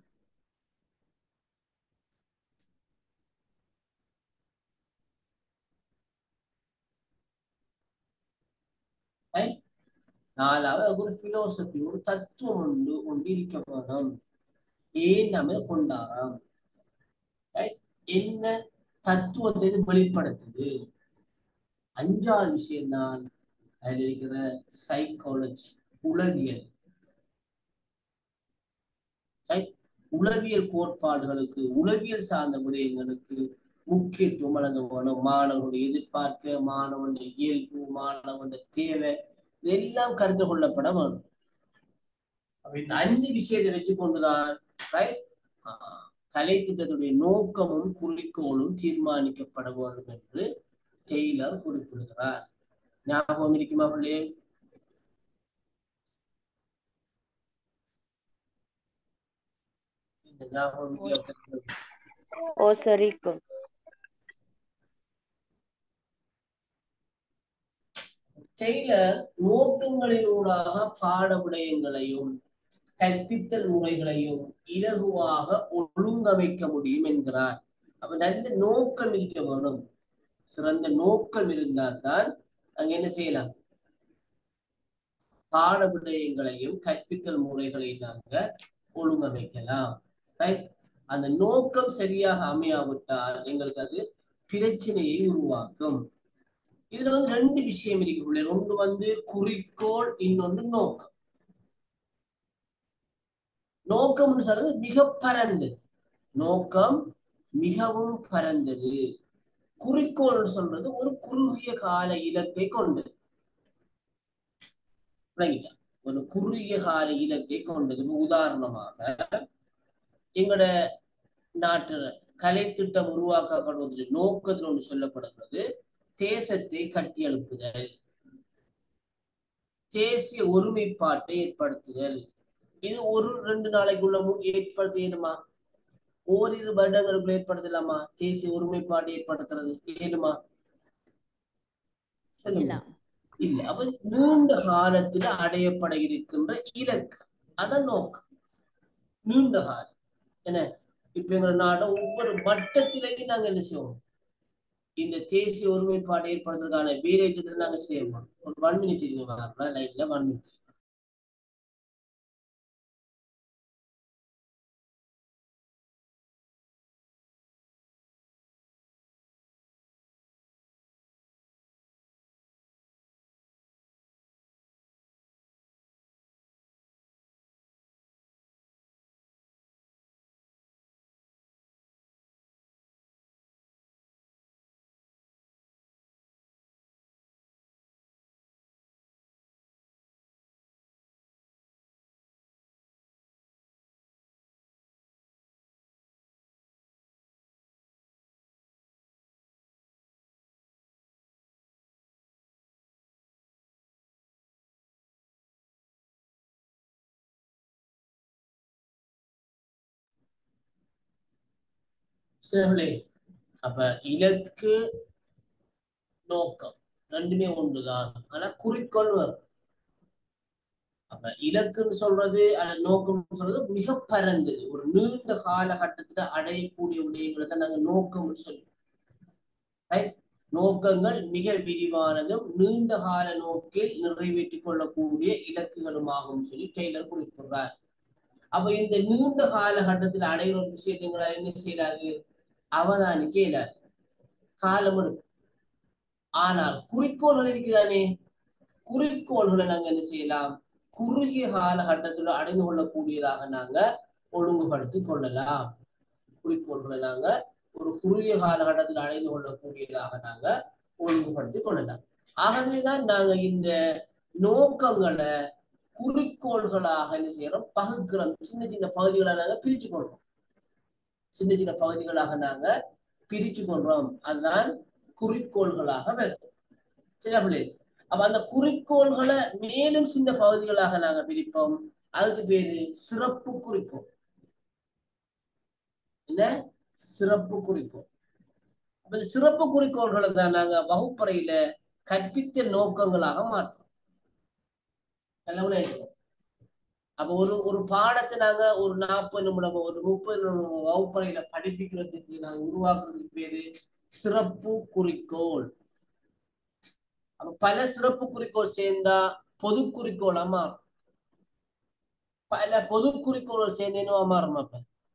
Right? நாலாவது ஒரு பிலோசபி ஒரு தத்துவம் உண்டு ஒன்று இருக்க வேணும் ஏன் நம்ம இதை கொண்டாடுறோம் Right? என்ன தத்துவத்தை இது வெளிப்படுத்துது அஞ்சாவது விஷயம் தான் அதில் இருக்கிற சைக்காலஜி உளவியல் Right? உளவியல் கோட்பாடுகளுக்கு உளவியல் சார்ந்த விடயங்களுக்கு முக்கியத்துவம் வழங்க வேணும் மாணவனுடைய எதிர்பார்க்க மாணவனுடைய இயல்பு மாணவனுடைய தேவை இதெல்லாம் கருத்து கொள்ளப்பட வேணும் அப்ப இந்த அஞ்சு விஷயத்தை வச்சு கொண்டுதான் right? ஆஹ் கலை திட்டத்துடைய நோக்கமும் குறிக்கோளும் தீர்மானிக்கப்பட வேண்டும் என்று டெய்லர் குறிப்பிடுகிறார் ஞாபகம் இருக்குமா பிள்ளையே இந்த ஞாபகம் இல்லையா? ஓ சரிக்கும் டெய்லர் நோக்கங்களினூடாக பாட விடயங்களையும் கற்பித்தல் முறைகளையும் இலகுவாக ஒழுங்கமைக்க முடியும் என்கிறார் அப்ப நல்ல நோக்கம் இருக்க வேணும் சிறந்த நோக்கம் இருந்தால்தான் அங்க என்ன செய்யலாம் பாட விடயங்களையும் கற்பித்தல் முறைகளையும் நாங்க ஒழுங்கமைக்கலாம் ரைட் அந்த நோக்கம் சரியாக அமையாவிட்டால் எங்களுக்கு அது பிரச்சனையை உருவாக்கும் இதுல வந்து ரெண்டு விஷயம் இருக்கு பிள்ளைகள் ஒன்று வந்து குறிக்கோள் இன்னொன்று நோக்கம் நோக்கம்னு சொல்றது மிக பரந்தது நோக்கம் மிகவும் பரந்தது குறிக்கோள்னு சொல்றது ஒரு குறுகிய கால இலக்கை கொண்டது விளங்கிட்டா ஒரு குறுகிய கால இலக்கை கொண்டது இப்ப உதாரணமாக எங்களோட நாட்டு கலை திட்டம் உருவாக்கப்படுவதற்கு நோக்கத்தில் ஒன்று சொல்லப்படுகிறது தேசத்தை கட்டி எழுப்புதல் தேசிய ஒருமைப்பாட்டை ஏற்படுத்துதல் இது ஒரு ரெண்டு நாளைக்குள்ள மு- ஏற்படுத்த ஏனுமா ஓரிரு வருடங்களுக்குள்ள ஏற்படுத்தலாமா தேசிய ஒருமைப்பாட்டை ஏற்படுத்துறது ஏனுமா சொல்லுங்க இல்ல இல்ல அப்ப நீண்ட காலத்துல அடையப்பட இருக்கின்ற இலக்கு அதான் நோக்கம் நீண்ட காலம் என்ன இப்ப எங்க நாட ஒவ்வொரு மட்டத்திலையும் நாங்க என்ன செய்வோம் இந்த தேசிய ஒருமைப்பாட்டை ஏற்படுத்துறதுக்கான வேலை திட்டத்தை நாங்க செய்யணும் ஒரு ஒன் மினிட் லைன்ல ஒன் மினிட் சரி அப்ப இலக்கு நோக்கம் ரெண்டுமே ஒன்றுதான் ஆனா குறிக்கோள் வரும் அப்ப இலக்குன்னு சொல்றது அல்ல நோக்கம்னு சொல்றது மிக பரந்தது ஒரு நீண்ட காலகட்டத்துல அடையக்கூடிய விடயங்களை தான் நாங்க நோக்கம்னு சொல்லுவோம் Right? நோக்கங்கள் மிக விரிவானதும் நீண்ட கால நோக்கில் நிறைவேற்றிக் கொள்ளக்கூடிய இலக்குகளுமாகும் சொல்லி டெய்லர் குறிப்பிடுறார் அப்ப இந்த நீண்ட காலகட்டத்தில் அடைகிற ஒரு விஷயத்தை எங்களால் என்ன செய்யலாது அவதானிக்க இயலாது காலம் எடுக்கும் ஆனால் குறிக்கோள்கள் இருக்கிறானே குறிக்கோள்களை நாங்க என்ன செய்யலாம் குறுகிய காலகட்டத்தில் அடைந்து கொள்ளக்கூடியதாக நாங்க ஒழுங்குபடுத்திக் கொள்ளலாம் குறிக்கோள்களை நாங்க ஒரு குறுகிய காலகட்டத்தில் அடைந்து கொள்ளக்கூடியதாக நாங்க ஒழுங்குபடுத்திக் கொள்ளலாம் ஆகவேதான் நாங்க இந்த நோக்கங்களை குறிக்கோள்களாக என்ன செய்யறோம் பகுக்கிறோம் சின்ன சின்ன பகுதிகளை நாங்க பிரிச்சு கொள்றோம் சின்ன சின்ன பகுதிகளாக நாங்க பிரிச்சு கொள்றோம் அதுதான் குறிக்கோள்களாக வரும் சரியா பிள்ளை அப்ப அந்த குறிக்கோள்களை மேலும் சின்ன பகுதிகளாக நாங்க பிரிப்போம் அதுக்கு பேரு சிறப்பு குறிக்கோள் என்ன சிறப்பு குறிக்கோள் அப்ப இந்த சிறப்பு குறிக்கோள்களை தான் நாங்க வகுப்பறையில கற்பித்த நோக்கங்களாக மாற்றோம் நல்லவனே இருக்கும் அப்ப ஒரு ஒரு பாடத்தை நாங்க ஒரு நாற்பது நிமிடம் ஒரு முப்பது நிமிடம் வகுப்பறையில படிப்பிக்கிறதுக்கு நாங்க உருவாக்குறதுக்கு பேரு சிறப்பு குறிக்கோள் அப்ப பல சிறப்பு குறிக்கோள் சேர்ந்தா பொது குறிக்கோளா மாறும் பல பொது குறிக்கோள்கள் சேர்ந்து என்னவா மாறும் அப்ப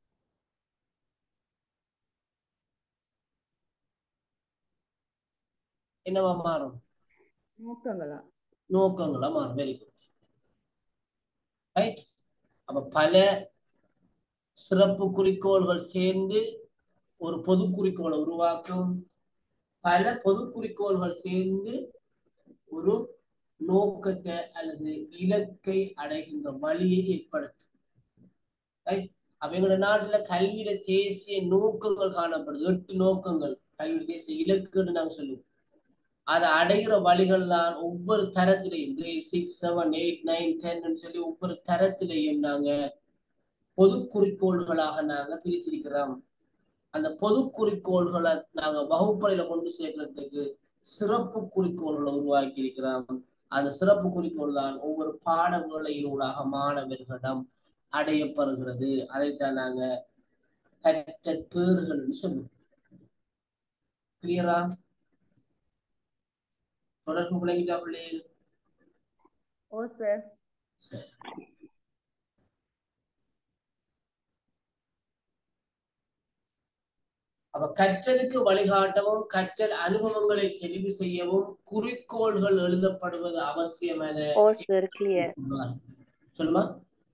என்னவா மாறும் நோக்கங்களா நோக்கங்களா மாறும் வெரி குட் ரைட் அப்ப பல சிறப்பு குறிக்கோள்கள் சேர்ந்து ஒரு பொது குறிக்கோளை உருவாக்கும் பல பொது குறிக்கோள்கள் சேர்ந்து ஒரு நோக்கத்தை அல்லது இலக்கை அடைகின்ற வழியை ஏற்படுத்தும் ரைட் அப்ப எங்களோட நாட்டுல கல்வியில தேசிய நோக்கங்கள் காணப்படுது எட்டு நோக்கங்கள் கல்வி தேசிய இலக்குன்னு நாங்க சொல்லுவோம் அதை அடைகிற வழிகள் தான் ஒவ்வொரு தரத்திலையும் grade six seven eight nine டென்னு சொல்லி ஒவ்வொரு தரத்திலையும் நாங்க பொது குறிக்கோள்களாக நாங்க பிரிச்சிருக்கிறோம் அந்த பொது குறிக்கோள்களை நாங்க வகுப்பறையில கொண்டு சேர்க்கறதுக்கு சிறப்பு குறிக்கோள்களை உருவாக்கி இருக்கிறோம் அந்த சிறப்பு குறிக்கோள் தான் ஒவ்வொரு பாட வேளையினூடாக மாணவர்களிடம் அடையப்படுகிறது அதைத்தான் நாங்க கற்ற பேறுகள்னு சொல்லுவோம் கிளியரா தொடர்பு விளங்கிட்டா பிள்ளைகள் ஓ சார் சரி அப்ப கற்றலுக்கு வழிகாட்டவும் கற்றல் அனுபவங்களை தெரிவு செய்யவும் குறிக்கோள்கள் எழுதப்படுவது அவசியம் என ஓ சார் கிளியர் சொல்லுமா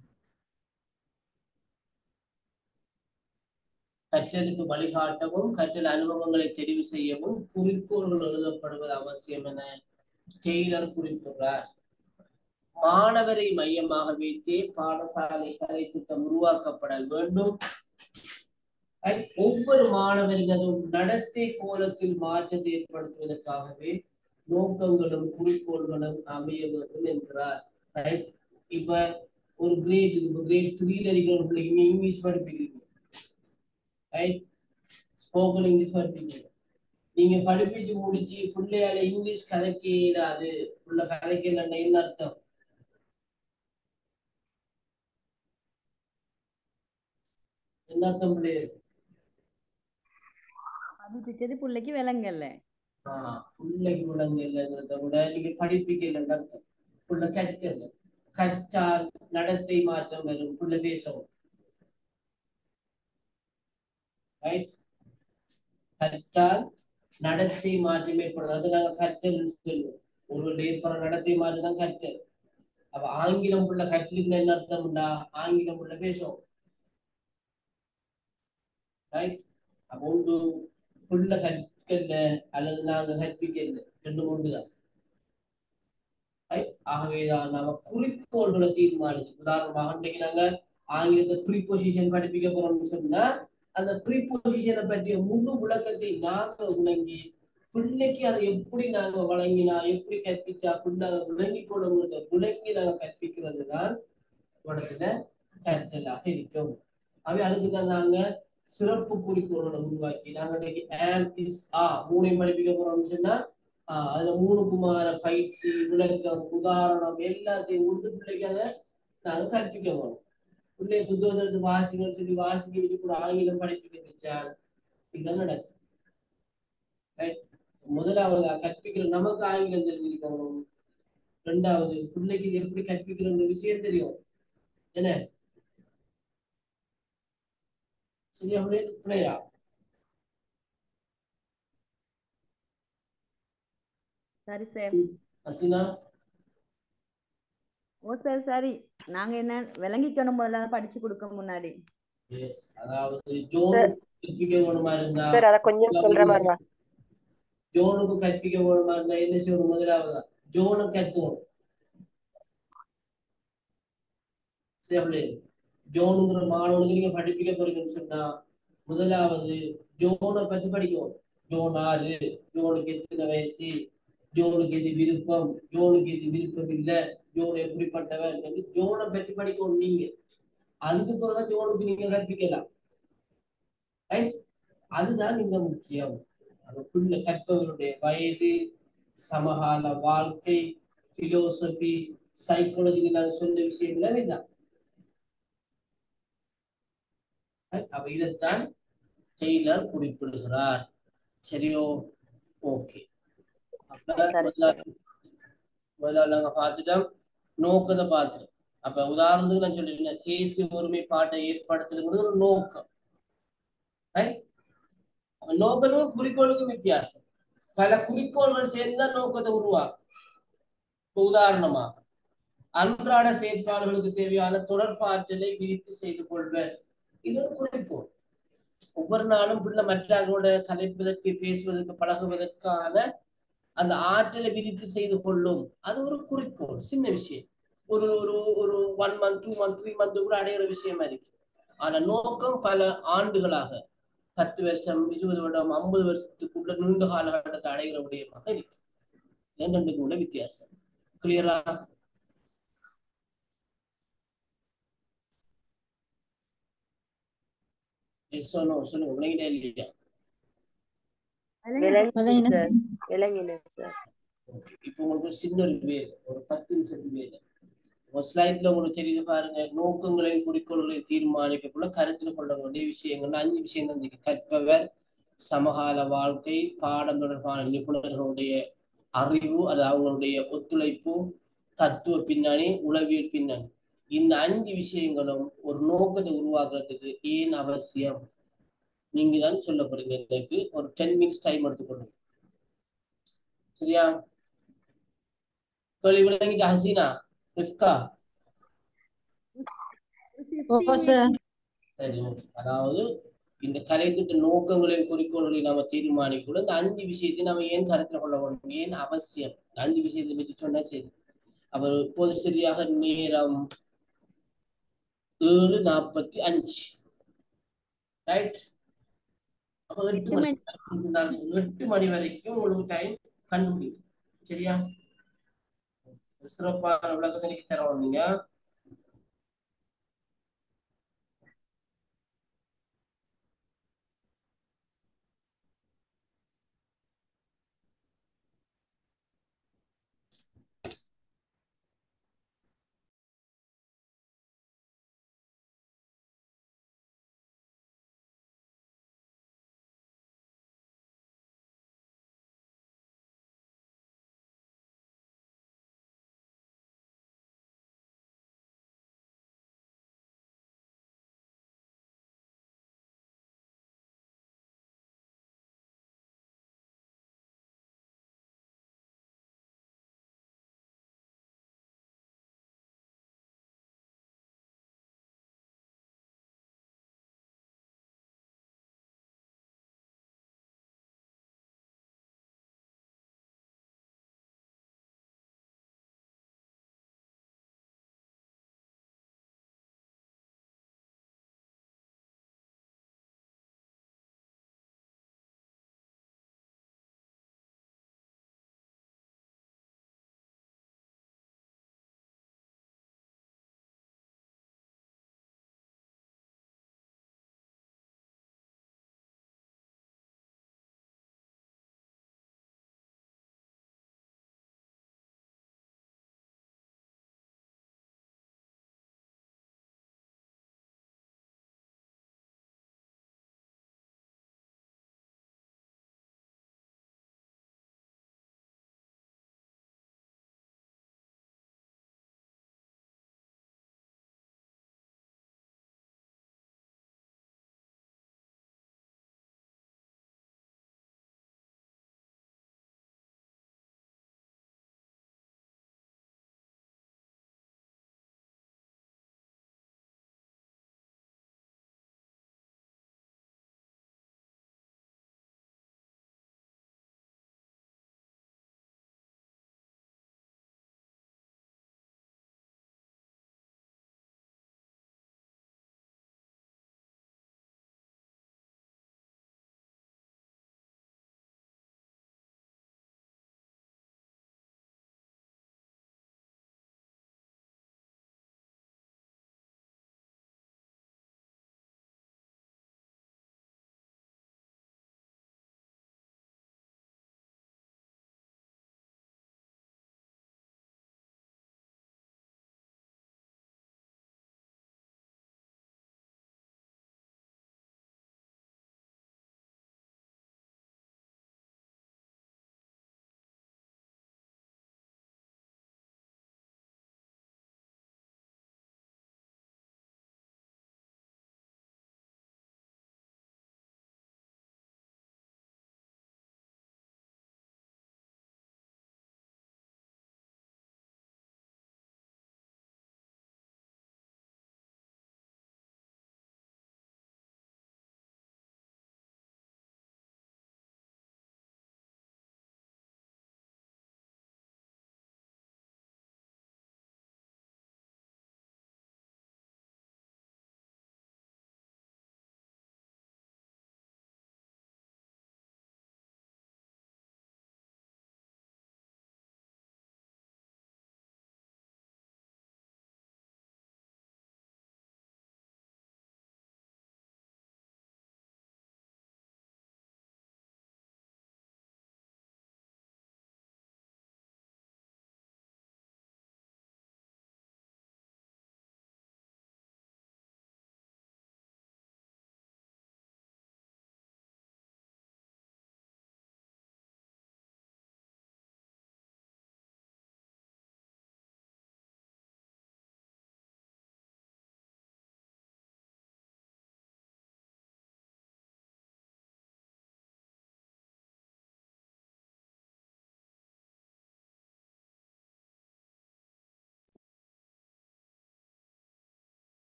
கற்றலுக்கு வழிகாட்டவும் கற்றல் அனுபவங்களை தெரிவு செய்யவும் குறிக்கோள்கள் எழுதப்படுவது அவசியம் என டெய்லர் குறிப்பிடுறார் மாணவரை மையமாக வைத்தே பாடசாலை கலை திட்டம் உருவாக்கப்பட வேண்டும் ஒவ்வொரு மாணவரினதும் நடத்தை கோலத்தில் மாற்றத்தை ஏற்படுத்துவதற்காகவே நோக்கங்களும் குறிக்கோள்களும் அமைய வேண்டும் என்கிறார் ரைட் இப்ப ஒரு கிரேட் இப்ப கிரேட் த்ரீல இருக்கிற ஒரு பிள்ளைங்க இங்கிலீஷ் படிப்பீங்க ரைட் ஸ்போக்கன் இங்கிலீஷ் படிப்பீங்க நீங்க படிப்பிச்சு முடிச்சு பிள்ளையால இங்கிலீஷ் கதைக்க இயலாது உள்ள கதைக்க இல்லைன்னா என்ன அர்த்தம் என்ன அர்த்தம் பிள்ளைகள் அது பிச்சது பிள்ளைக்கு விளங்கல்ல ஆஹ் பிள்ளைக்கு விளங்க இல்லைங்கிறத விட நீங்க படிப்பிக்கலன்னு அர்த்தம் புள்ள கற்கல கற்றால் நடத்தை மாற்றம் வரும் புள்ள பேசவும் ரைட் கற்றால் நடத்தை மாற்றம் ஏற்படும் அது நாங்க கற்றல் சொல்லுவோம் ஒரு ஏற்படுற நடத்தை மாற்றம் தான் கற்றல் அப்ப ஆங்கிலம் புள்ள கற்றலுக்கு என்ன அர்த்தம்டா ஆங்கிலம் புள்ள பேசும் ரைட் அப்ப ஒன்று புள்ள கற்கல அல்லது நாங்க கற்பிக்கல ரெண்டு மூன்று தான் ஆகவேதான் நாம குறிக்கோள்களை தீர்மானிச்சு உதாரணமாக இன்றைக்கு நாங்க ஆங்கிலத்தை ப்ரீபொசிஷன் படிப்பிக்க போறோம்னு சொன்னா அந்த ப்ரீபொசிஷனை பற்றிய முழு விளக்கத்தை நாங்க விளங்கி பிள்ளைக்கு அதை எப்படி நாங்க வழங்கினா எப்படி கற்பிச்சா பிள்ளை அதை விளங்கி கொள்ளுங்கிறத விளங்கி நாங்க கற்பிக்கிறது தான் இடத்துல கற்றலாக இருக்கும் அவை அதுக்கு தான் நாங்க சிறப்பு குறிக்கோள்களை உருவாக்கி நாங்க இன்னைக்கு ஆம் இஸ் ஆ மூணையும் படிப்பிக்க போறோம்னு சொன்னா ஆஹ் அதுல மூணுக்குமான பயிற்சி விளக்கம் உதாரணம் எல்லாத்தையும் கொடுத்து பிள்ளைக்கு அதை நாங்க கற்பிக்க போறோம் பிள்ளை புத்தகத்தை வாசிங்கன்னு சொல்லி வாசிக்க வச்சு கூட ஆங்கிலம் படிப்பிக்க வச்சால் இதுதான் நடக்கும் Right? முதலாவது கற்பிக்கிற நமக்கு ஆங்கிலம் தெரிஞ்சிருக்கணும் ரெண்டாவது பிள்ளைக்கு இது எப்படி கற்பிக்கிறோங்கிற விஷயம் தெரியும் என்ன சரியா பிள்ளை பிள்ளையா சரி சார் அசினா ஓ சார் சரி நாங்க என்ன விளங்கிக்கணும் முதல்ல அதை படிச்சு கொடுக்க முன்னாடி எஸ் அதாவது ஜோன் கற்பிக்க வேணுமா இருந்தா சார் அத கொஞ்சம் சொல்ற மாதிரி தான் ஜோனுக்கு கற்பிக்க வேணுமா இருந்தா என்ன செய்யணும் முதலாவது ஜோனு கற்கணும் சரி அப்படி ஜோனுங்கிற மாணவனுக்கு நீங்க படிப்பிக்க போறீங்கன்னு சொன்னா முதலாவது ஜோனை பத்தி படிக்கணும் ஜோன் ஆறு ஜோனுக்கு எத்தனை வயசு ஜோனுக்கு எது விருப்பம் ஜோனுக்கு எது விருப்பம் இல்லை ஜோன் எப்படிப்பட்டவன் என்று ஜோனை பற்றி படிக்கணும் நீங்க அதுக்கு பிறகுதான் ஜோனுக்கு நீங்க கற்பிக்கலாம் ரைட் அதுதான் இங்க முக்கியம் அந்த பிள்ளை கற்பவருடைய வயது சமகால வாழ்க்கை பிலோசபி சைக்காலஜி நாங்கள் சொன்ன விஷயங்கள் இதுதான் Right? அப்ப இதைத்தான் டெய்லர் குறிப்பிடுகிறார் சரியோ ஓகே அப்ப சரி. முதல்ல முதல்ல நாங்க பார்த்துட்டோம் நோக்கத்தை பார்த்துட்டோம் அப்ப உதாரணத்துக்கு நான் சொல்லிருந்தேன் தேசிய ஒருமைப்பாட்டை ஏற்படுத்துறதுங்கிறது ஒரு நோக்கம் ரைட் நோக்கத்துக்கும் குறிக்கோளுக்கும் வித்தியாசம் பல குறிக்கோள்கள் சேர்ந்து தான் நோக்கத்தை உருவாக்கும் இப்ப உதாரணமாக அன்றாட செயற்பாடுகளுக்கு தேவையான தொடர்பாற்றலை விரித்து செய்து கொள்வர் இது ஒரு குறிக்கோள் ஒவ்வொரு நாளும் பிள்ளை மற்றவர்களோட கதைப்பதற்கு பேசுவதற்கு பழகுவதற்கான அந்த ஆற்றலை விரித்து செய்து கொள்ளும் அது ஒரு குறிக்கோள் சின்ன விஷயம் ஒரு ஒரு ஒரு one month two month three month கூட அடையிற விஷயமா இருக்கு ஆனா நோக்கம் பல ஆண்டுகளாக பத்து வருஷம் இருபது வருடம் ஐம்பது வருஷத்துக்குள்ள நீண்ட காலகட்டத்தை அடைகிற விடயமாக இருக்கு இது ரெண்டுக்கும் உள்ள வித்தியாசம் கிளியரா சொல்லணும் சொல்லுங்க விளங்கிட்டே இல்லையா விளங்கினேன் சார் விளங்கினேன் சார் Okay. இப்போ உங்களுக்கு ஒரு சின்ன ஒரு வேலை ஒரு பத்து நிமிஷத்து வேலை ஒரு ஸ்லைட்ல உங்களுக்கு தெரியுது பாருங்க நோக்கங்களையும் குறிக்கோள்களையும் தீர்மானிக்கக்குள்ள கருத்தில் கொள்ள வேண்டிய விஷயங்கள்னா அஞ்சு விஷயம் தான் இருக்கு கற்பவர் சமகால வாழ்க்கை பாடம் தொடர்பான நிபுணர்களுடைய அறிவு அது அவங்களுடைய ஒத்துழைப்பு தத்துவ பின்னணி உளவியல் பின்னணி இந்த அஞ்சு விஷயங்களும் ஒரு நோக்கத்தை உருவாக்குறதுக்கு ஏன் அவசியம் நீங்க தான் சொல்ல போறீங்க எனக்கு ஒரு டென் மினிட்ஸ் டைம் எடுத்துக்கொள்ளுங்க சரியா கேள்வி விளங்கிட்டு ஹசீனா ரிஃப்கா ஓ சார் சரி ஓகே அதாவது இந்த கலைத்திட்ட நோக்கங்களையும் குறிக்கோள்களையும் நாம தீர்மானிக்கணும் இந்த அஞ்சு விஷயத்தை நாம ஏன் கருத்தில் கொள்ள வேண்டும் ஏன் அவசியம் இந்த அஞ்சு விஷயத்தை வச்சு சொன்னா சரி அப்ப இப்போது சரியாக நேரம் ஏழு நாற்பத்தி அஞ்சு ரைட் அப்போ எட்டு எட்டு மணி எட்டு மணி வரைக்கும் உங்களுக்கு டைம் கண்டுபிடிக்கும் சரியா ஒரு சிறப்பான விளக்கத்தை நீங்க தரணும் நீங்க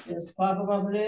எஸ் பார்க்கலாங்களே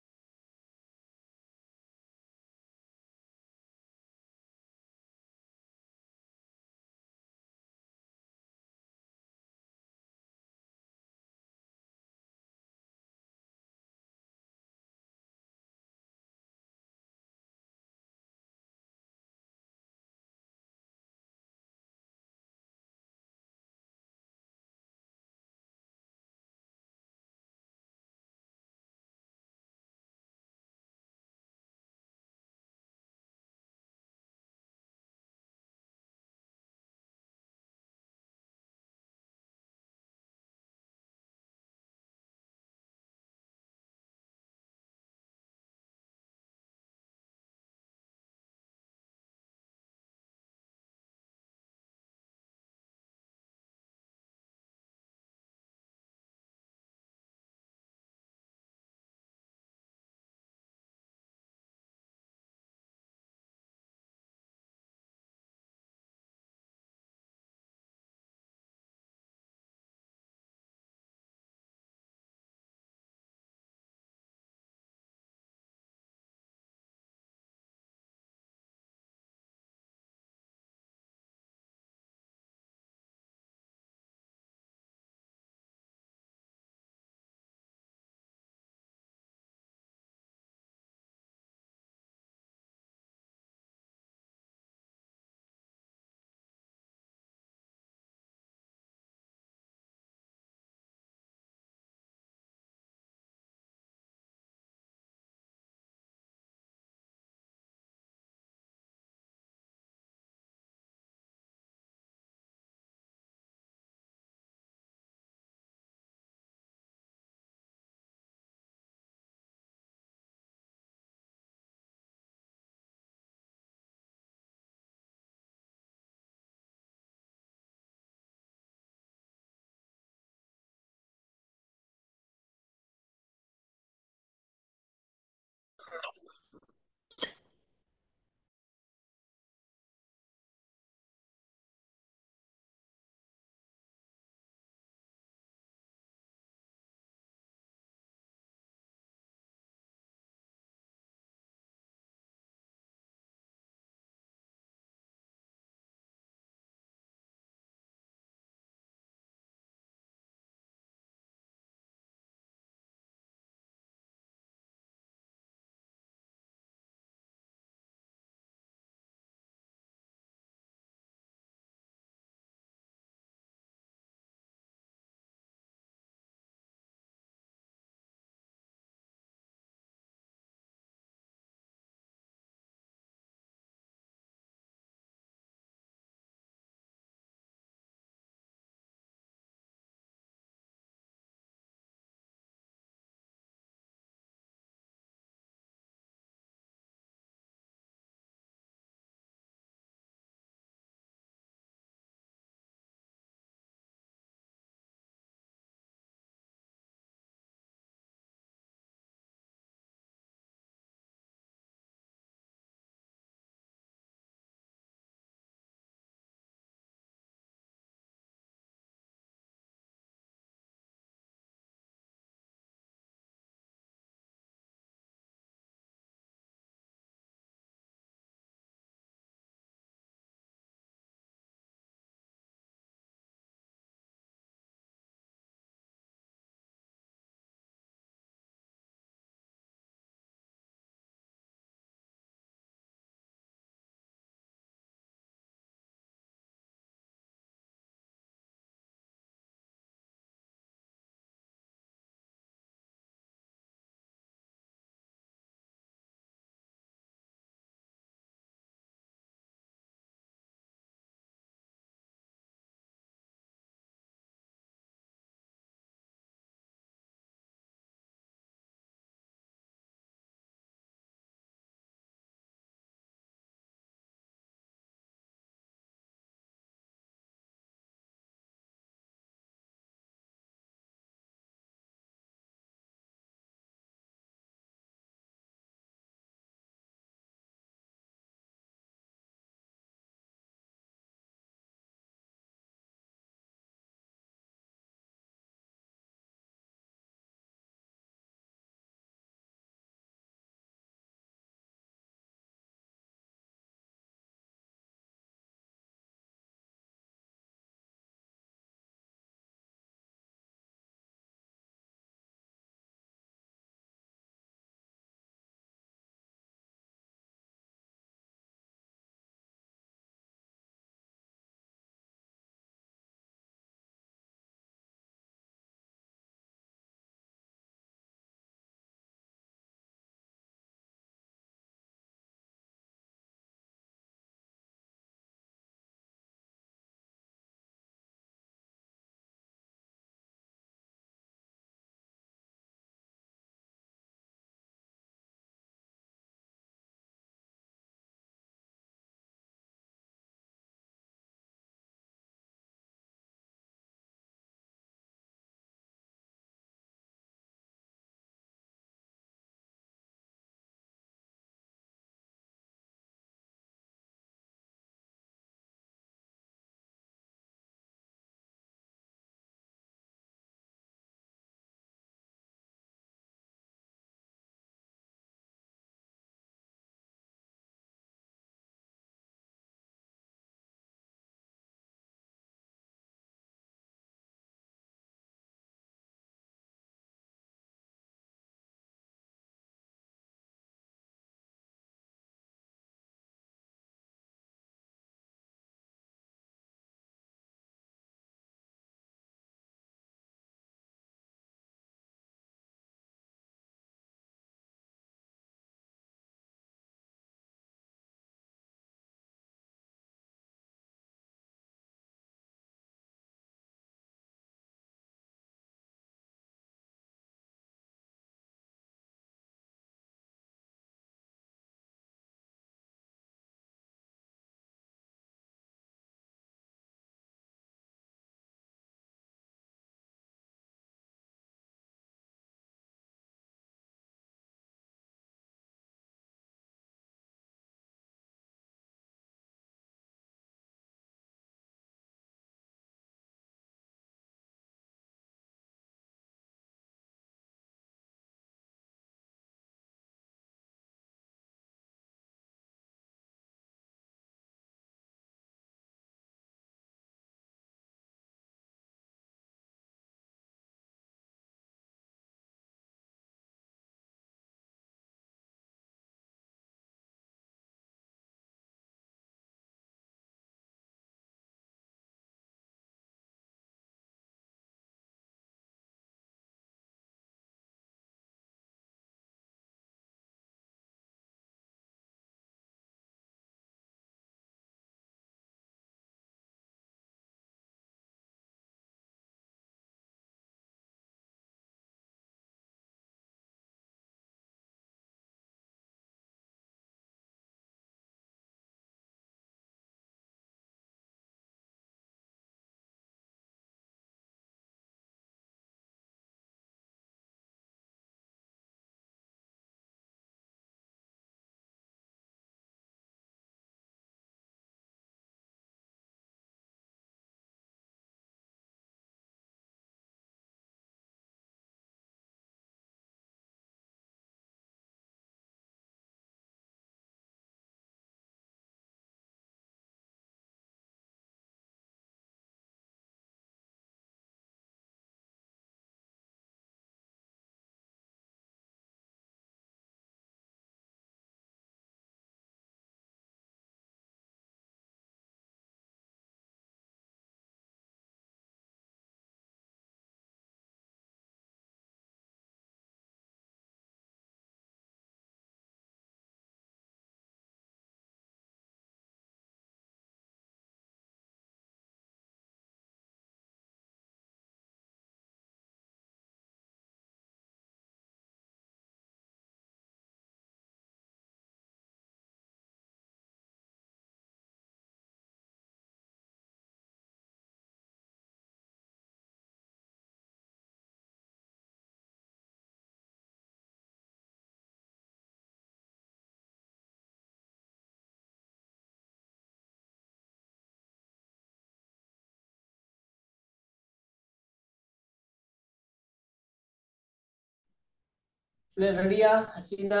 ரெடியா ஹசீனா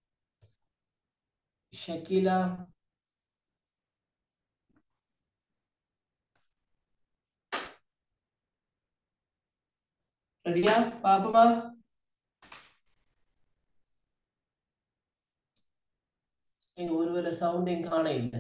ஷக்கீலா ரெடியா பாப்பமா எங்க ஒருவேளை சவுண்ட் எங்க காண இல்லை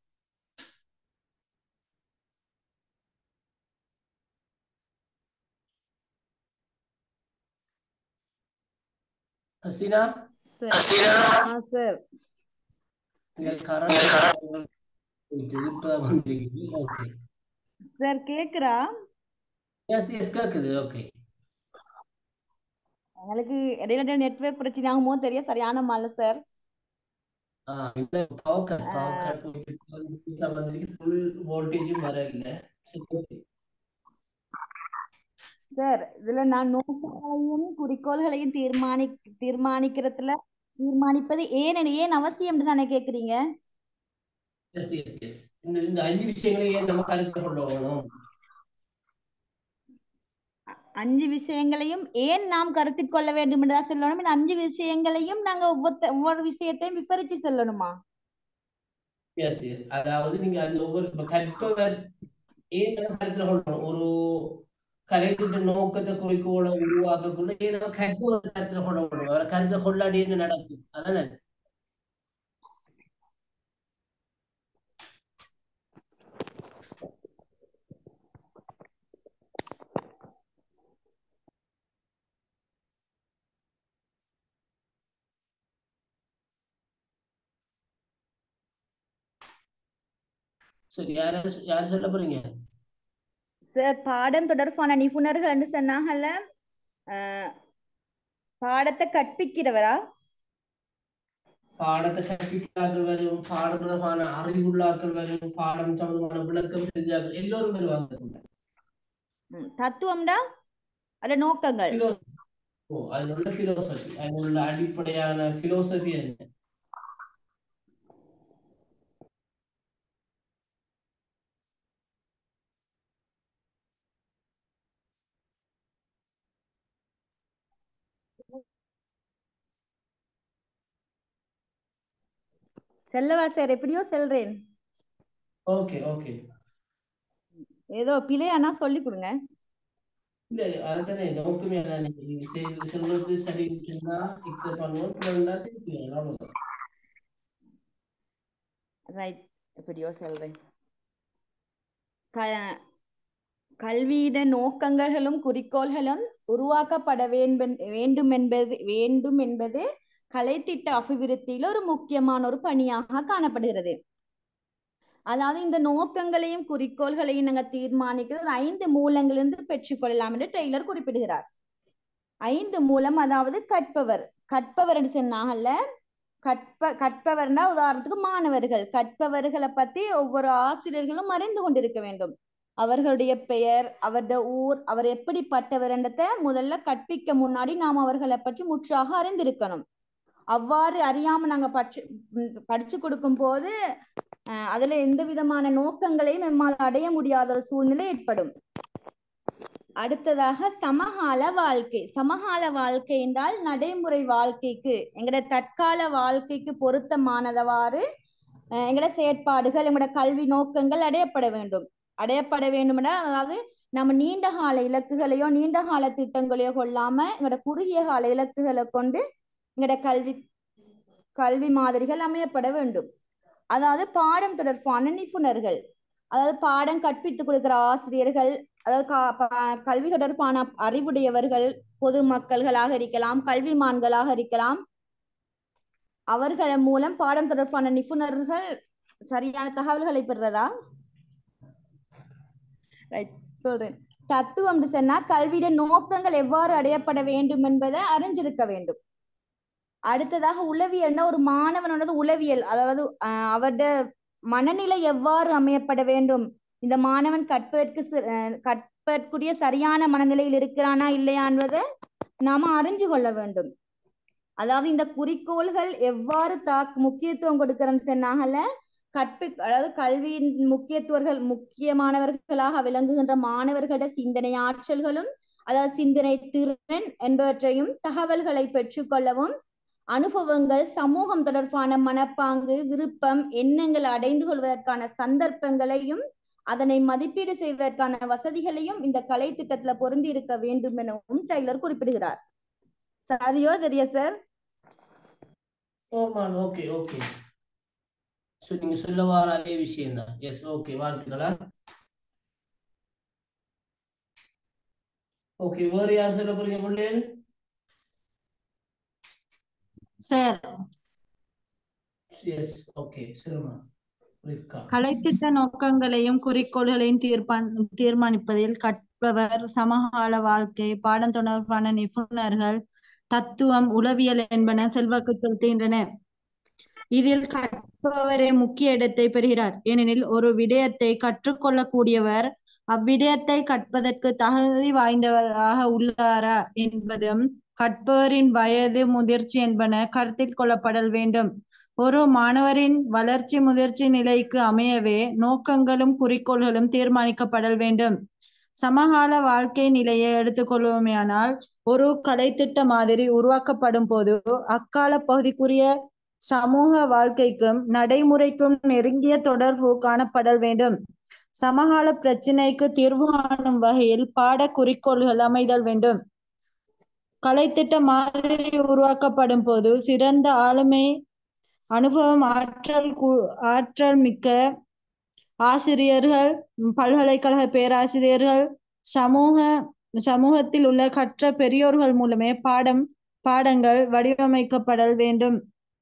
ஹசீனா ஆ சார் இங்க கரண்ட் இப்பதான் வந்திருக்குது ஓகே சார் கேக்குறா எஸ் எஸ் கேக்குது ஓகே எங்களுக்கு இடையில நெட்வொர்க் பிரச்சனை ஆகுமோ தெரியும் சரியான மழை சார் ஆ இல்ல பவர் கட் பவர் கட் சம்பந்தத்துக்கு ஃபுல் வோல்டேஜும் வர இல்ல சரி ஓகே சார் இதுல நான் நோக்கங்களையும் குறிக்கோள்களையும் தீர்மானி தீர்மானிக்கிறதுல தீர்மானிப்பது ஏன் ஏன் அவசியம் தானே கேக்குறீங்க எஸ் எஸ் எஸ் இந்த இந்த அஞ்சு விஷயங்களையும் நம்ம கருத்தில் கொண்டு போகணும் அஞ்சு விஷயங்களையும் ஏன் நாம் கருத்தில் கொள்ள வேண்டும் என்று தான் சொல்லணும் இந்த அஞ்சு விஷயங்களையும் நாங்க ஒவ்வொரு ஒவ்வொரு விஷயத்தையும் விவரிச்சு சொல்லணுமா எஸ் எஸ் அதாவது நீங்க அந்த ஒவ்வொரு இப்ப கற்பவர் ஏன் நம்ம கருத்தில் கொள்ளணும் ஒரு கலைத்திட்ட நோக்கத்தை குறிக்கோளை உருவாக்கக்குள்ள ஏன் நம்ம கற்பவர் கருத்தில் கொள்ள முடியும் அவரை கருத்தில் கொள்ளாடி என்ன நடக்கும் அதானே சரி யார யார் சொல்ல போறீங்க சார் பாடம் தொடர்பான நிபுணர்கள் என்று சொன்னாங்கல்ல அஹ், பாடத்தை கற்பிக்கிறவரா பாடத்தை கற்பிக்கிறார்கள் வரும் பாடம் தொடர்பான அறிவுள்ளாக்கள் வரும் பாடம் சம்பந்தமான விளக்கம் தெரிஞ்சார்கள் எல்லோரும் வருவாங்க ம், தத்துவம்டா அல்ல நோக்கங்கள் Philosophy. ஓ அதில் உள்ள பிலோசபி அதில் உள்ள அடிப்படையான பிலோசபி என்ன செல்லவா சார் எப்படியோ செல்றேன் ஓகே ஓகே ஏதோ பிழையானா சொல்லி கொடுங்க இல்ல அதுதானே நோக்கமே அதானே நீங்க செய்து சொல்றது சரி சொன்னா எக்ஸப்ட் பண்ணுவோம் பிள்ளைங்களா திருத்திடுவோம் அவ்வளவுதான் ரைட் எப்படியோ சொல்றேன் க- கல்வியிட நோக்கங்களும் குறிக்கோள்களும் உருவாக்கப்பட வேண்டும் வேண்டும் என்பது வேண்டும் என்பது கலைத்திட்ட அபிவிருத்தியில் ஒரு முக்கியமான ஒரு பணியாக காணப்படுகிறது அதாவது இந்த நோக்கங்களையும் குறிக்கோள்களையும் நாங்க தீர்மானிக்கிறது ஒரு ஐந்து மூலங்களிலிருந்து பெற்றுக்கொள்ளலாம் என்று டெய்லர் குறிப்பிடுகிறார் ஐந்து மூலம் அதாவது கற்பவர் கற்பவர் என்று சொன்னாங்கல்ல கற்ப கற்பவர்னா உதாரணத்துக்கு மாணவர்கள் கற்பவர்களை பத்தி ஒவ்வொரு ஆசிரியர்களும் அறிந்து கொண்டிருக்க வேண்டும் அவர்களுடைய பெயர் அவருடைய ஊர் அவர் எப்படிப்பட்டவர் என்றதை முதல்ல கற்பிக்க முன்னாடி நாம் அவர்களை பற்றி முற்றாக அறிந்திருக்கணும் அவ்வாறு அறியாம நாங்க பற்றி ம், படிச்சு கொடுக்கும் போது அஹ், அதுல எந்த விதமான நோக்கங்களையும் நம்மால் அடைய முடியாத ஒரு சூழ்நிலை ஏற்படும் அடுத்ததாக சமகால வாழ்க்கை சமகால வாழ்க்கை என்றால் நடைமுறை வாழ்க்கைக்கு எங்கட தற்கால வாழ்க்கைக்கு பொருத்தமானதவாறு அஹ், எங்கட செயற்பாடுகள் எங்கட கல்வி நோக்கங்கள் அடையப்பட வேண்டும் அடையப்பட வேண்டும்னா அதாவது நம்ம நீண்ட கால இலக்குகளையோ நீண்ட கால திட்டங்களையோ கொள்ளாம எங்கட குறுகிய கால இலக்குகளை கொண்டு எங்கட கல்வி கல்வி மாதிரிகள் அமையப்பட வேண்டும் அதாவது பாடம் தொடர்பான நிபுணர்கள் அதாவது பாடம் கற்பித்துக் கொடுக்கிற ஆசிரியர்கள் அதாவது கா- ப- கல்வி தொடர்பான அறிவுடையவர்கள் பொதுமக்கள்களாக இருக்கலாம் கல்விமான்களாக இருக்கலாம் அவர்கள் மூலம் பாடம் தொடர்பான நிபுணர்கள் சரியான தகவல்களை பெறுறதா ரைட் சொல்றேன் தத்துவம் சொன்னா கல்வியிட நோக்கங்கள் எவ்வாறு அடையப்பட வேண்டும் என்பதை அறிஞ்சிருக்க வேண்டும் அடுத்ததாக உளவியல்னா ஒரு மாணவனோட உளவியல் அதாவது ஆஹ் அவருடைய மனநிலை எவ்வாறு அமையப்பட வேண்டும் இந்த மாணவன் கற்பதற்கு சி- அஹ் கற்பதற்குரிய சரியான மனநிலையில் இருக்கிறானா இல்லையா என்பதை நாம அறிஞ்சு கொள்ள வேண்டும் அதாவது இந்த குறிக்கோள்கள் எவ்வாறு தாக் முக்கியத்துவம் கொடுக்கிறோம் சொன்னாங்கல்ல கற்பி அதாவது கல்வியின் முக்கியத்துவர்கள் முக்கியமானவர்களாக விளங்குகின்ற மாணவர்களோட சிந்தனை ஆற்றல்களும் அதாவது சிந்தனை திறன் என்பவற்றையும் தகவல்களை பெற்றுக்கொள்ளவும் அனுபவங்கள் சமூகம் தொடர்பான மனப்பாங்கு விருப்பம் எண்ணங்கள் அடைந்து கொள்வதற்கான சந்தர்ப்பங்களையும் அதனை மதிப்பீடு செய்வதற்கான வசதிகளையும் இந்த கலை திட்டத்துல பொருந்தி இருக்க வேண்டும் எனவும் டெய்லர் குறிப்பிடுகிறார் சரியோ சரியா சார் ஓமான் ஓகே ஓகே ஸோ நீங்க சொல்ல வர அதே விஷயம் தான் எஸ் ஓகே வாழ்த்துக்களா ஓகே வேறு யார் சொல்ல போறீங்க பிள்ளைகள் சார் எஸ் ஓகே சொல்லுமா ரிஃப்கா கலைத்திட்ட நோக்கங்களையும் குறிக்கோள்களையும் தீர்ப்பான் தீர்மானிப்பதில் கற்பவர் சமகால வாழ்க்கை பாடம் தொடர்பான நிபுணர்கள் தத்துவம் உளவியல் என்பன செல்வாக்கு செலுத்துகின்றன இதில் கற்பவரே முக்கிய இடத்தை பெறுகிறார் ஏனெனில் ஒரு விடயத்தை கற்றுக்கொள்ளக்கூடியவர் அவ்விடயத்தை கற்பதற்கு தகுதி வாய்ந்தவராக உள்ளாரா என்பதும் கற்பவரின் வயது முதிர்ச்சி என்பன கருத்தில் கொள்ளப்படல் வேண்டும் ஒரு மாணவரின் வளர்ச்சி முதிர்ச்சி நிலைக்கு அமையவே நோக்கங்களும் குறிக்கோள்களும் தீர்மானிக்கப்படல் வேண்டும் சமகால வாழ்க்கை நிலையை எடுத்துக்கொள்வோமேயானால் ஒரு கலைத்திட்ட மாதிரி உருவாக்கப்படும் போது அக்கால பகுதிக்குரிய சமூக வாழ்க்கைக்கும் நடைமுறைக்கும் நெருங்கிய தொடர்பு காணப்படல் வேண்டும் சமகால பிரச்சினைக்கு தீர்வு காணும் வகையில் பாட குறிக்கோள்கள் அமைதல் வேண்டும் கலைத்திட்ட மாதிரி உருவாக்கப்படும் போது சிறந்த ஆளுமை அனுபவம் ஆற்றல் கு- ஆற்றல் மிக்க ஆசிரியர்கள் பல்கலைக்கழக பேராசிரியர்கள் சமூக சமூகத்தில் உள்ள கற்ற பெரியோர்கள் மூலமே பாடம் பாடங்கள் வடிவமைக்கப்படல் வேண்டும்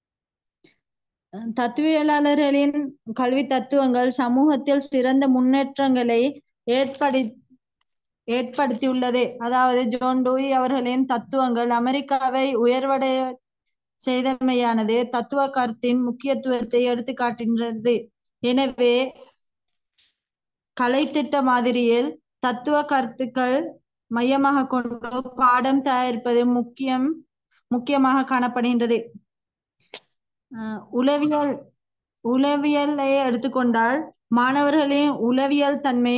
தத்துவியலாளர்களின் கல்வி தத்துவங்கள் சமூகத்தில் சிறந்த முன்னேற்றங்களை ஏற்படி ஏற்படுத்தியுள்ளது அதாவது ஜோன் டூயி அவர்களின் தத்துவங்கள் அமெரிக்காவை உயர்வடைய செய்தமையானது தத்துவ கருத்தின் முக்கியத்துவத்தை எடுத்து காட்டுகின்றது எனவே கலைத்திட்ட மாதிரியில் தத்துவ கருத்துக்கள் மையமாக கொண்டு பாடம் தயாரிப்பது முக்கியம் முக்கியமாக காணப்படுகின்றது அஹ் உளவியல் உளவியலை எடுத்துக்கொண்டால் மாணவர்களின் உளவியல் தன்மை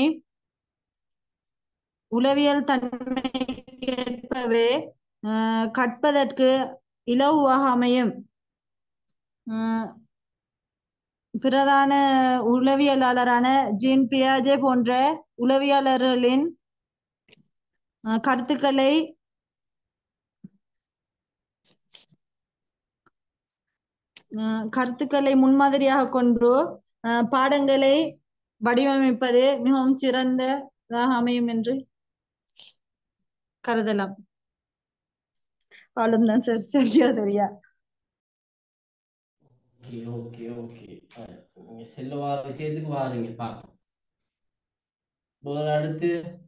உளவியல் தன்மைக்கேற்பவே அஹ் கற்பதற்கு இலகுவாக அமையும் அஹ் பிரதான உளவியலாளரான ஜீன் பியாஜே போன்ற உளவியலாளர்களின் அஹ் கருத்துக்களை அஹ் கருத்துக்களை முன்மாதிரியாக கொண்டு அஹ் பாடங்களை வடிவமைப்பது மிகவும் சிறந்ததாக அமையும் என்று கருதலாம் அவ்வளவுதான் சார் சரியா சரியா ஓகே ஓகே ஓகே நீங்க செல்ல வார விஷயத்துக்கு வாரீங்க பார்ப்போம் முதல்ல அடுத்து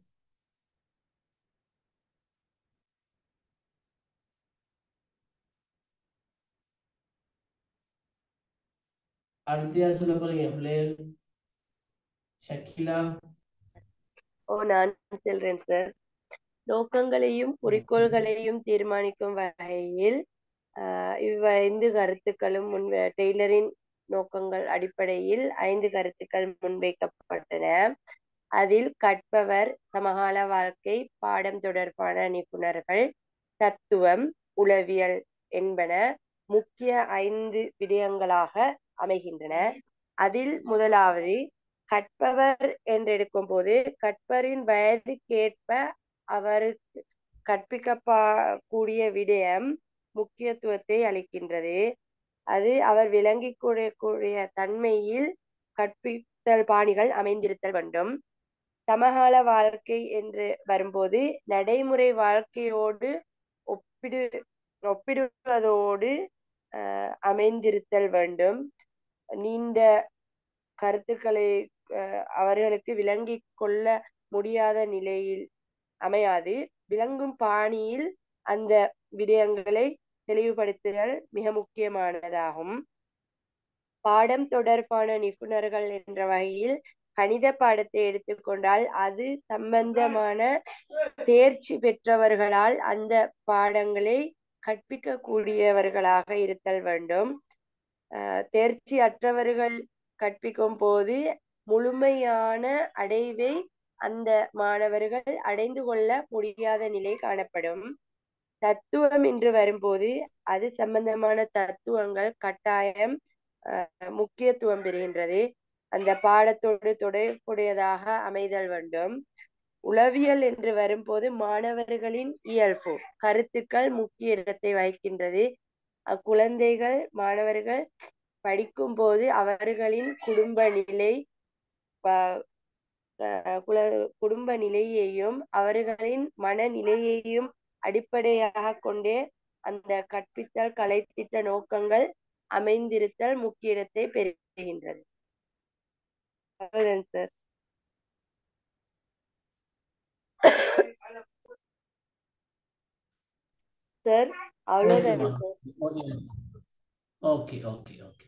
அடுத்து யார் சொல்ல போறீங்க பிள்ளைகள் ஷக்கிலா ஓ நான் சொல்றேன் சார் நோக்கங்களையும் குறிக்கோள்களையும் தீர்மானிக்கும் வகையில் ஆஹ் இவ்வைந்து கருத்துக்களும் முன் டெய்லரின் நோக்கங்கள் அடிப்படையில் ஐந்து கருத்துக்கள் முன்வைக்கப்பட்டன அதில் கற்பவர் சமகால வாழ்க்கை பாடம் தொடர்பான நிபுணர்கள் தத்துவம் உளவியல் என்பன முக்கிய ஐந்து விடயங்களாக அமைகின்றன அதில் முதலாவது கற்பவர் என்றெடுக்கும் போது கற்பரின் வயதுக்கேற்ப அவருக்கு கற்பிக்கப்படக்கூடிய விடயம் முக்கியத்துவத்தை அளிக்கின்றது அது அவர் விளங்கிக் கூடிய தன்மையில் கற்பித்தல் பாணிகள் அமைந்திருத்தல் வேண்டும் சமகால வாழ்க்கை என்று வரும்போது நடைமுறை வாழ்க்கையோடு ஒப்பிடு ஒப்பிடுவதோடு அஹ், அமைந்திருத்தல் வேண்டும் நீண்ட கருத்துக்களை அஹ், அவர்களுக்கு விளங்கிக் கொள்ள முடியாத நிலையில் அமையாது விளங்கும் பாணியில் அந்த விடயங்களை தெளிவுபடுத்துதல் மிக முக்கியமானதாகும் பாடம் தொடர்பான நிபுணர்கள் என்ற வகையில் கணித பாடத்தை எடுத்துக்கொண்டால் அது சம்பந்தமான தேர்ச்சி பெற்றவர்களால் அந்த பாடங்களை கற்பிக்கக்கூடியவர்களாக இருத்தல் வேண்டும் அஹ் தேர்ச்சி அற்றவர்கள் கற்பிக்கும் போது முழுமையான அடைவை அந்த மாணவர்கள் அடைந்து கொள்ள முடியாத நிலை காணப்படும் தத்துவம் என்று வரும்போது அது சம்பந்தமான தத்துவங்கள் கட்டாயம் அஹ், முக்கியத்துவம் பெறுகின்றது அந்த பாடத்தோடு தொடர்புடையதாக அமைதல் வேண்டும் உளவியல் என்று வரும்போது மாணவர்களின் இயல்பு கருத்துக்கள் முக்கிய இடத்தை வகிக்கின்றது அக்குழந்தைகள் மாணவர்கள் படிக்கும் போது அவர்களின் குடும்ப நிலை ப- அஹ் குல- குடும்ப நிலையையும் அவர்களின் மனநிலையையும் அடிப்படையாக கொண்டே அந்த கற்பித்தல் கலைத்திட்ட நோக்கங்கள் அமைந்திருத்தல் முக்கிய இடத்தை பெறுகின்றது அவ்வளவுதான் சார் சார் அவ்வளவுதான் சார் ஓகே ஓகே ஓகே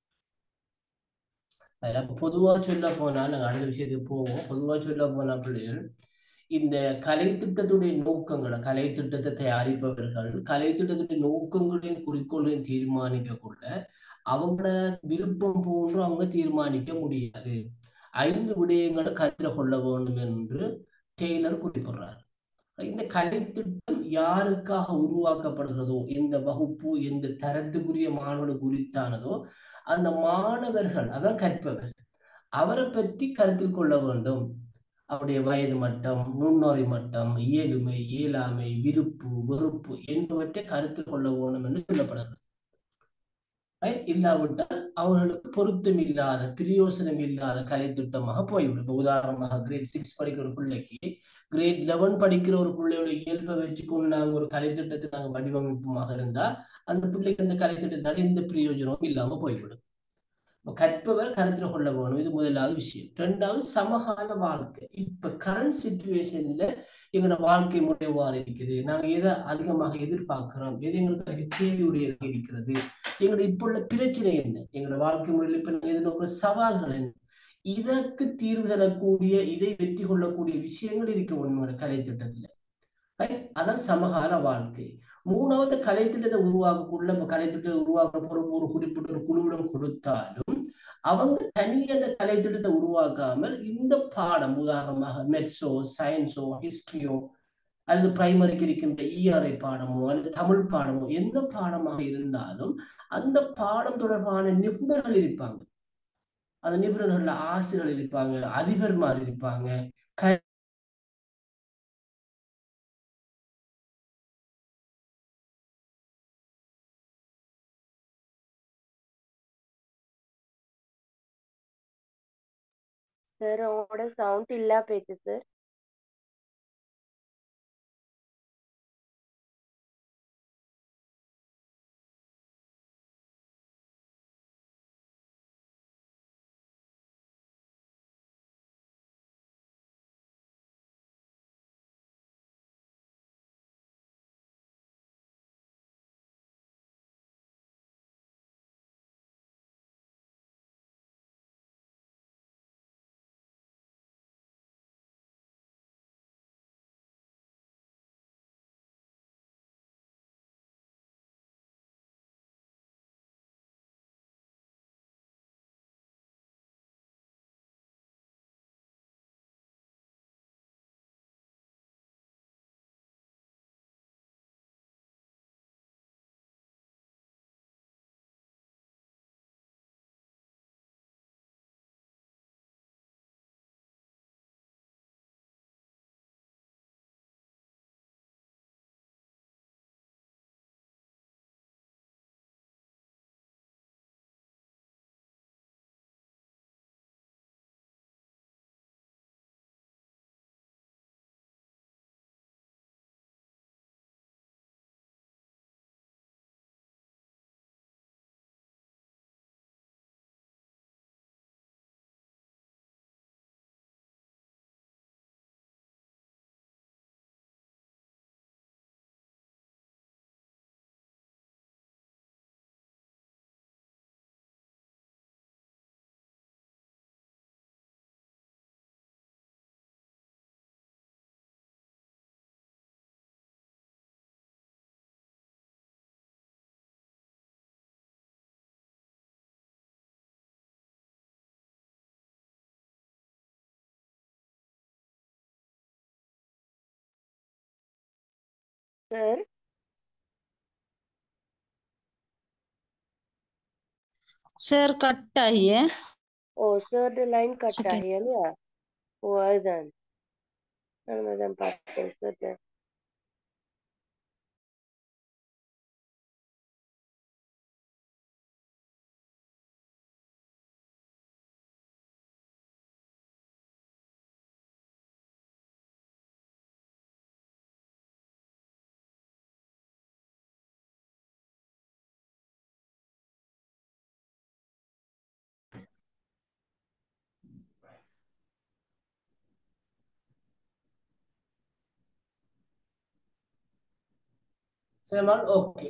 அதில் பொதுவா சொல்ல போனா நாங்கள் அடுத்த விஷயத்துக்கு போவோம் பொதுவா சொல்ல போனா பிள்ளைகள் இந்த கலைத்திட்டத்துடைய நோக்கங்களை கலைத்திட்டத்தை தயாரிப்பவர்கள் கலைத்திட்டத்துடைய நோக்கங்களையும் குறிக்கோளையும் தீர்மானிக்கக்குள்ள அவங்கள விருப்பம் போன்று அவங்க தீர்மானிக்க முடியாது ஐந்து விடயங்களை கருத்தில் கொள்ள வேண்டும் என்று டெய்லர் குறிப்பிடுறார் இந்த கலைத்திட்டம் யாருக்காக உருவாக்கப்படுகிறதோ எந்த வகுப்பு எந்த தரத்துக்குரிய மாணவர்கள் குறித்தானதோ அந்த மாணவர்கள் அவர் கற்பவர் அவரை பற்றி கருத்தில் கொள்ள வேண்டும் அவருடைய வயது மட்டம் நுண்ணறி மட்டம் இயலுமை இயலாமை விருப்பு வெறுப்பு என்பவற்றை கருத்தில் கொள்ள வேண்டும் என்று சொல்லப்படுகிறது Right? இல்லாவிட்டால் அவர்களுக்கு பொருத்தம் இல்லாத பிரயோசனம் இல்லாத கலைத்திட்டமாக போய்விடும் இப்ப உதாரணமாக கிரேட் சிக்ஸ் படிக்கிற ஒரு பிள்ளைக்கு கிரேட் லெவன் படிக்கிற ஒரு பிள்ளையோட இயல்பை வச்சுக்கொண்டு நாங்கள் ஒரு கலைத்திட்டத்தை நாங்கள் வடிவமைப்புமாக இருந்தா அந்த பிள்ளைக்கு அந்த கலைத்திட்டத்தால எந்த பிரயோஜனமும் இல்லாம போய்விடும் இப்ப கற்பவர் கருத்துல கொள்ள வேணும் இது முதலாவது விஷயம் ரெண்டாவது சமகால வாழ்க்கை இப்ப கரண்ட் சுச்சுவேஷன்ல எங்களோட வாழ்க்கை முறை எவ்வாறு இருக்குது நாங்க எதை அதிகமாக எதிர்பார்க்கிறோம் எது எங்களுக்கு அதிக தேவையுடையதாக இருக்கிறது எங்களோட இப்ப உள்ள பிரச்சனை என்ன எங்களோட வாழ்க்கை முறையில் இப்ப நாங்க எதிர்நோக்கிற சவால்கள் என்ன இதற்கு தீர்வு தரக்கூடிய இதை வெற்றி கொள்ளக்கூடிய விஷயங்கள் இருக்க உண்மையோட கலை திட்டத்துல Right? அதான் சமகால வாழ்க்கை மூணாவது கலைத்திட்டத்தை உருவாக்கக்குள்ள இப்ப கலைத்திட்டத்தை உருவாக்க பொறுப்பு ஒரு குறிப்பிட்ட ஒரு குழுவிடம் கொடுத்தாலும் அவங்க தனியாக அந்த கலைத்திட்டத்தை உருவாக்காமல் இந்த பாடம் உதாரணமாக மெட்ஸோ சயின்ஸோ ஹிஸ்டரியோ அல்லது பிரைமரிக்கு இருக்கின்ற இஆர்ஐ பாடமோ அல்லது தமிழ் பாடமோ எந்த பாடமாக இருந்தாலும் அந்த பாடம் தொடர்பான நிபுணர்கள் இருப்பாங்க அந்த நிபுணர்கள் ஆசிரியர்கள் இருப்பாங்க அதிபர்மார் இருப்பாங்க க சார் உங்களோட சவுண்ட் இல்லா போயிட்டு சார் சார் சார் கட் ஆகியே ஓ சார் லைன் கட் Second. ஆகி இல்லையா ஓ அதுதான் நான் அதான் பார்த்தேன் சார் சரிமான் ஓகே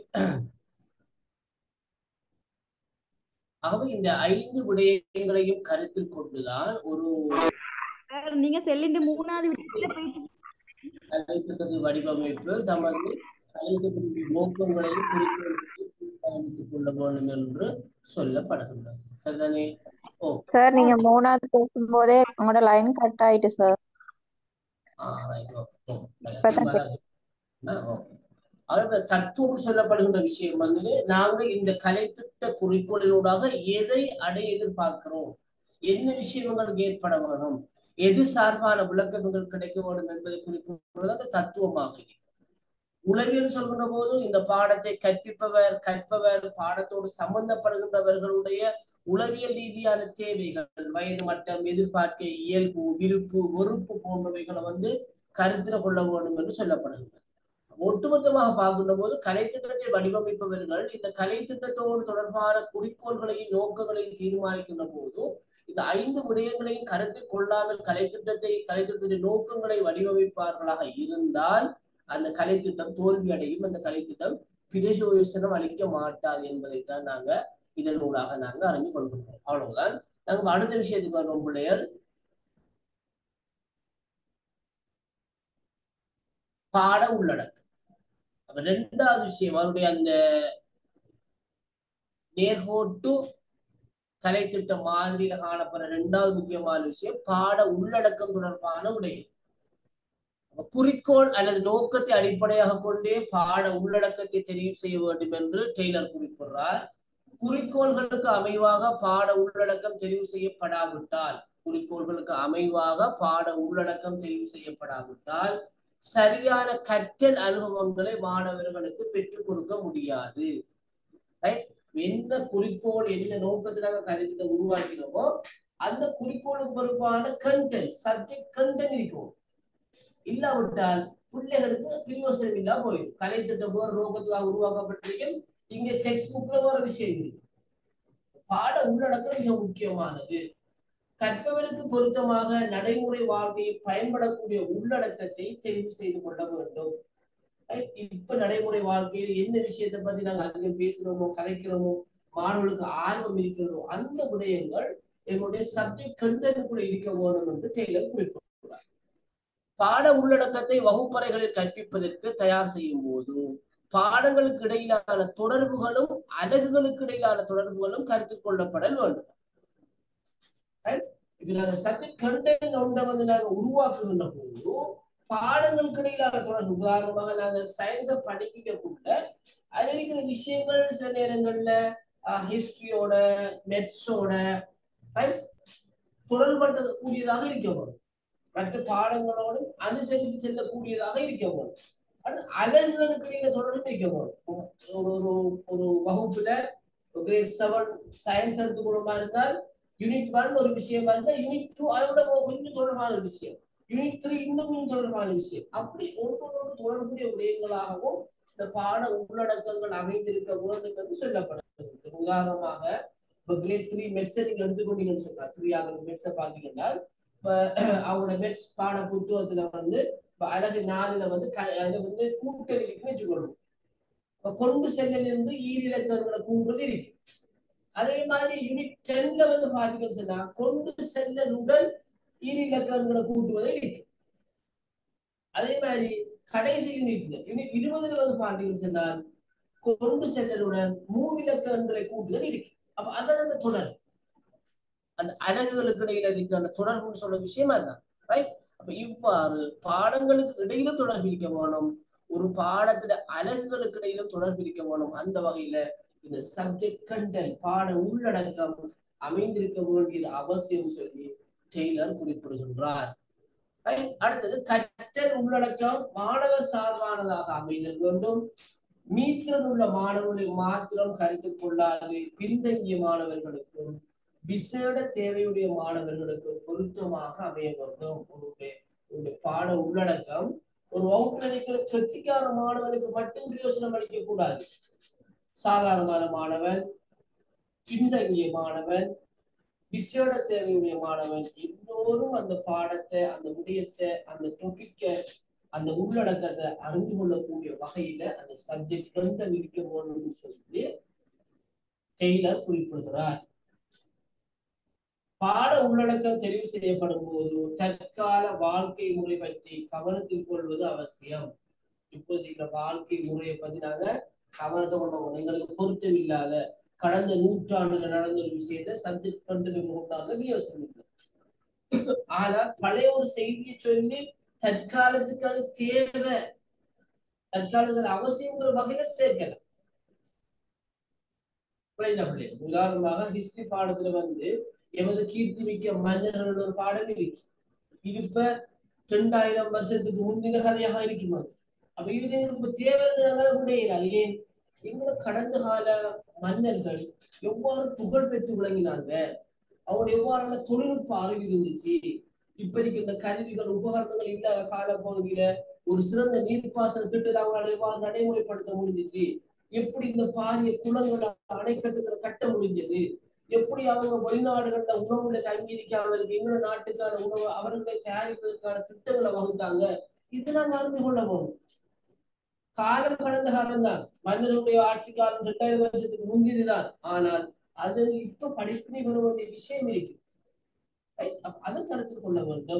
ஆகவே இந்த ஐந்து விடயங்களையும் கருத்தில் கொண்டுதான் ஒரு சார் நீங்க செல்லிന്റെ மூணாவது விடயத்துல போயிட்டு கலைத்திட்டது வடிவமைப்பு தமது கலைத்திட்டத்தின் நோக்கங்களையும் குறிக்கோள்களையும் தீர்மானித்துக் கொள்ள வேண்டும் என்று சொல்லப்படுகின்றது சரிதானே ஓ சார் நீங்க மூணாவது பேசும்போதே உங்களோட லைன் கட் ஆயிட்டு சார் ஆ ரைட் ஓகே இப்பதான் ஓகே அதாவது தத்துவம் சொல்லப்படுகின்ற விஷயம் வந்து நாங்க இந்த கலைத்திட்ட குறிக்கோளினூடாக எதை அடைய எதிர்பார்க்கிறோம் என்ன விஷயங்களுக்கு ஏற்பட வேணும் எது சார்பான விளக்கங்கள் கிடைக்க வேண்டும் என்பதை குறிப்பிடுவது அந்த தத்துவமாக இருக்கும் உளவியல் சொல்கின்ற போது இந்த பாடத்தை கற்பிப்பவர் கற்பவர் பாடத்தோடு சம்பந்தப்படுகின்றவர்களுடைய உளவியல் ரீதியான தேவைகள் வயது மட்டம் எதிர்பார்க்க இயல்பு விருப்பு வெறுப்பு போன்றவைகளை வந்து கருத்தில் கொள்ள வேண்டும் என்று சொல்லப்படுகின்றது ஒட்டுமொத்தமாக பார்க்கின்ற போது கலைத்திட்டத்தை வடிவமைப்பவர்கள் இந்த கலைத்திட்டத்தோடு தொடர்பான குறிக்கோள்களையும் நோக்கங்களையும் தீர்மானிக்கின்ற போது இந்த ஐந்து விடயங்களையும் கருத்தில் கொள்ளாமல் கலைத்திட்டத்தை கலைத்திட்டத்தின் நோக்கங்களை வடிவமைப்பார்களாக இருந்தால் அந்த கலைத்திட்டம் தோல்வி அடையும் அந்த கலைத்திட்டம் பிரயோசனம் அளிக்க மாட்டாது என்பதைத்தான் நாங்க இதனூடாக நாங்க அறிந்து கொள்கின்றோம் அவ்வளவுதான் நாங்க அடுத்த விஷயத்துக்கு வருவோம் பிள்ளையர் பாட உள்ளடக்கம் அப்ப ரெண்டாவது விஷயம் அவருடைய அந்த நேர்கோட்டு கலைத்திட்ட மாதிரியில காணப்படுற ரெண்டாவது முக்கியமான விஷயம் பாட உள்ளடக்கம் தொடர்பான விடயம் அப்ப குறிக்கோள் அல்லது நோக்கத்தை அடிப்படையாக கொண்டே பாட உள்ளடக்கத்தை தெரிவு செய்ய வேண்டும் என்று டெய்லர் குறிப்பிடுறார் குறிக்கோள்களுக்கு அமைவாக பாட உள்ளடக்கம் தெரிவு செய்யப்படாவிட்டால் குறிக்கோள்களுக்கு அமைவாக பாட உள்ளடக்கம் தெரிவு செய்யப்படாவிட்டால் சரியான கற்றல் அனுபவங்களை மாணவர்களுக்கு பெற்றுக் கொடுக்க முடியாது Right? என்ன குறிக்கோள் என்ன நோக்கத்தை நாங்க கருத்தை உருவாக்கினோமோ அந்த குறிக்கோளுக்கு பொறுப்பான கண்டென்ட் சப்ஜெக்ட் கண்டென்ட் இருக்கும் இல்லாவிட்டால் பிள்ளைகளுக்கு பிரயோசனம் இல்லாம போயிடும் கலைத்திட்டம் வேற நோக்கத்துக்காக உருவாக்கப்பட்டிருக்கும் இங்க டெக்ஸ்ட் புக்ல வேற விஷயம் இருக்கு பாட உள்ளடக்கம் மிக முக்கியமானது கற்பவருக்கு பொருத்தமாக நடைமுறை வாழ்க்கையில் பயன்படக்கூடிய உள்ளடக்கத்தை தெரிவு செய்து கொள்ள வேண்டும் Right? இப்ப நடைமுறை வாழ்க்கையில் என்ன விஷயத்தை பத்தி நாங்க அதிகம் பேசுறோமோ கலைக்கிறோமோ மாணவர்களுக்கு ஆர்வம் இருக்கிறதோ அந்த விடயங்கள் எங்களுடைய சப்ஜெக்ட் கண்டென்ட்குள்ள இருக்க வேணும் என்று டெய்லர் குறிப்பிட்டுள்ளார் பாட உள்ளடக்கத்தை வகுப்பறைகளில் கற்பிப்பதற்கு தயார் செய்யும் போது பாடங்களுக்கு இடையிலான தொடர்புகளும் அலகுகளுக்கு இடையிலான தொடர்புகளும் கருத்தில் கொள்ளப்படல் வேண்டும் Right? இப்ப நாங்க சப்ஜெக்ட் கண்டென்ட் ஒன்றை வந்து நாங்க உருவாக்குகின்ற போது பாடங்களுக்கு இடையிலான தொடர்பு உதாரணமாக நாங்க சயின்ஸை படிக்கக்குள்ள அதுல இருக்கிற விஷயங்கள் சில நேரங்கள்ல ஹிஸ்டரியோட மெட்ஸோட தொடர்பட்ட கூடியதாக இருக்க வரும் மற்ற பாடங்களோடு அனுசரித்து செல்லக்கூடியதாக இருக்க வரும் அது அலகுகளுக்கு இடையில தொடர்பு இருக்க வரும் ஒரு ஒரு ஒரு வகுப்புல கிரேட் செவன் சயின்ஸ் எடுத்துக்கொள்ளுமா இருந்தால் யூனிட் ஒன் ஒரு விஷயமா இருந்தா யூனிட் டூ அதோட கொஞ்சம் தொடர்பான ஒரு விஷயம் யூனிட் த்ரீ இன்னும் கொஞ்சம் தொடர்பான விஷயம் அப்படி ஒன்றொன்று தொடர்புடைய விடயங்களாகவும் இந்த பாட உள்ளடக்கங்கள் அமைந்திருக்க வேண்டும் என்று சொல்லப்படுகிறது உதாரணமாக இப்போ கிரேட் த்ரீ மெட்ஸை நீங்க எடுத்துக்கொண்டீங்கன்னு சொன்னா த்ரீ ஆகிற மெட்ஸை பார்த்தீங்கன்னா இப்போ அவங்களோட மெட்ஸ் பாட புத்தகத்துல வந்து இப்போ அழகு நாலுல வந்து க அதுல வந்து கூட்டல் இருக்குன்னு வச்சுக்கொள்ளும் இப்போ கொண்டு செல்லலிருந்து ஈரிலக்கங்களை கூட்டுறது இருக்கு அதே மாதிரி யூனிட் டென்ல வந்து பாத்தீங்கன்னு சொன்னா கொண்டு செல்லலுடன் ஈரிலக்கங்களை கூட்டுவதே இருக்கு அதே மாதிரி கடைசி யூனிட்ல யூனிட் இருபதுல வந்து பாத்தீங்கன்னு சொன்னால் கொண்டு செல்லலுடன் மூவிலக்கங்களை கூட்டுதல் இருக்கு அப்ப அதான் அந்த தொடர் அந்த அலகுகளுக்கு இடையில இருக்கிற அந்த தொடர்புன்னு சொல்ற விஷயம் அதுதான் ரைட் அப்ப இவ்வாறு பாடங்களுக்கு இடையில தொடர்பு இருக்க வேணும் ஒரு பாடத்துல அலகுகளுக்கு இடையிலும் தொடர்பு இருக்க வேணும் அந்த வகையில இந்த சப்ஜெக்ட் கண்டென்ட் பாட உள்ளடக்கம் அமைந்திருக்க வேண்டியது அவசியம் சொல்லி டெய்லர் குறிப்பிடுகின்றார் Right? அடுத்தது கற்றல் உள்ளடக்கம் மாணவர் சார்பானதாக அமைதல் வேண்டும் மீத்திறன் உள்ள மாணவர்களை மாத்திரம் கருத்துக் கொள்ளாது பின்தங்கிய மாணவர்களுக்கும் விசேட தேவையுடைய மாணவர்களுக்கும் பொருத்தமாக அமைய வேண்டும் உங்களுடைய உங்களுடைய பாட உள்ளடக்கம் ஒரு வகுப்பில் இருக்கிற கெட்டிக்கார மாணவனுக்கு மட்டும் பிரயோசனம் அளிக்க கூடாது சாதாரணமான மாணவன் பின்தங்கிய மாணவன் விசேட தேவையுடைய மாணவன் எல்லோரும் அந்த பாடத்தை அந்த விடயத்தை அந்த டொபிக்க அந்த உள்ளடக்கத்தை அறிந்து கொள்ளக்கூடிய வகையில அந்த சப்ஜெக்ட் கண்ட இருக்க வேணும்னு சொல்லி டெய்லர் குறிப்பிடுகிறார் பாட உள்ளடக்கம் தெரிவு செய்யப்படும் போது தற்கால வாழ்க்கை முறை பற்றி கவனத்தில் கொள்வது அவசியம் இப்போதைக்கு வாழ்க்கை முறையை பத்தி நாங்க கவனத்தை கொண்டு எங்களுக்கு பொருத்தம் இல்லாத கடந்த நூற்றாண்டுல நடந்த ஒரு விஷயத்தை சப்ஜெக்ட் கண்டு கொண்டாங்க வியோசனம் இல்லை ஆனால் பழைய ஒரு செய்தியை சொல்லி தற்காலத்துக்கு அது தேவை தற்காலத்துக்கு அவசியங்கிற வகையில சேர்க்கலாம் புரியுதா பிள்ளை? உதாரணமாக ஹிஸ்டரி பாடத்துல வந்து எமது கீர்த்தி மிக்க மன்னர்கள் ஒரு பாடம் இருக்கு இது இப்ப ரெண்டாயிரம் வருஷத்துக்கு முந்தின கதையாக இருக்குமா அப்ப இது எங்களுக்கு இப்ப தேவைங்கிறதால முடியல ஏன் எங்களோட கடந்த கால மன்னர்கள் எவ்வாறு புகழ் பெற்று விளங்கினாங்க அவங்க எவ்வாறான தொழில்நுட்ப அறிவு இருந்துச்சு இப்ப இருக்க இந்த கருவிகள் உபகரணங்கள் இல்லாத கால பகுதியில ஒரு சிறந்த நீர்ப்பாசன திட்டத்தை அவங்களால எவ்வாறு நடைமுறைப்படுத்த முடிஞ்சிச்சு எப்படி இந்த பாரிய குளங்களை அணைக்கட்டுகளை கட்ட முடிஞ்சது எப்படி அவங்க வெளிநாடுகள்ல உணவுல தங்கி இருக்காமலுக்கு எங்களோட நாட்டுக்கான உணவு அவர்களை தயாரிப்பதற்கான திட்டங்களை வகுத்தாங்க இதெல்லாம் அறிந்து கொள்ள போகும் காலம் கடந்த காலம் தான் மன்னருடைய ஆட்சி காலம் ரெண்டாயிரம் வருஷத்துக்கு முந்தியதுதான் ஆனால் அது இப்ப படிப்பினை பெற வேண்டிய விஷயம் இருக்கு Right? அப்ப அதை கருத்தில் கொள்ள வேண்டும்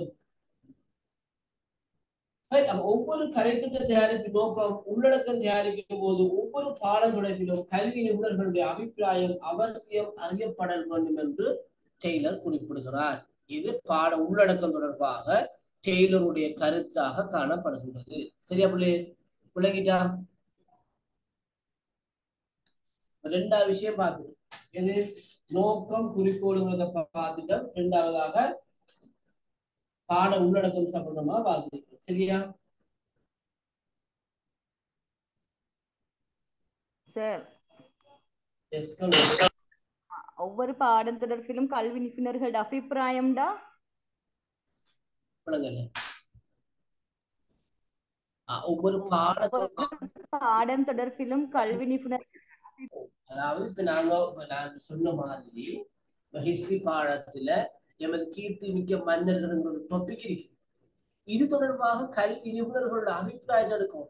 Right? அப்ப ஒவ்வொரு கலைத்திட்ட தயாரிப்பு நோக்கம் உள்ளடக்கம் தயாரிக்கும் போது ஒவ்வொரு பாடம் தொடர்பிலும் கல்வி நிபுணர்களுடைய அபிப்பிராயம் அவசியம் அறியப்பட வேண்டும் என்று டெய்லர் குறிப்பிடுகிறார் இது பாட உள்ளடக்கம் தொடர்பாக டெய்லருடைய கருத்தாக காணப்படுகின்றது சரியா பிள்ளை விளங்கிட்டா ரெண்டாவது விஷயம் பார்த்து இது நோக்கம் குறிக்கோளுங்கிறத பார்த்துட்டோம் ரெண்டாவதாக பாட உள்ளடக்கம் சம்பந்தமா பார்த்துருக்கோம் சரியா சார் எஸ் ஒவ்வொரு பாடம் தொடர்பிலும் கல்வி நிபுணர்களோட அபிப்பிராயம்டா விளங்கல ஆ, ஒவ்வொரு பாடத்தும் பாடம் தொடர்பிலும் கல்வி நிபுணர் அதாவது இப்ப நாங்க இப்ப நான் சொன்ன மாதிரி ஹிஸ்டரி பாடத்துல எமது கீர்த்தி மிக்க மன்னர்கள்ங்கிற ஒரு டாபிக் இருக்கு இது தொடர்பாக கல்வி நிபுணர்களோட அபிப்பிராயத்தை எடுக்கும்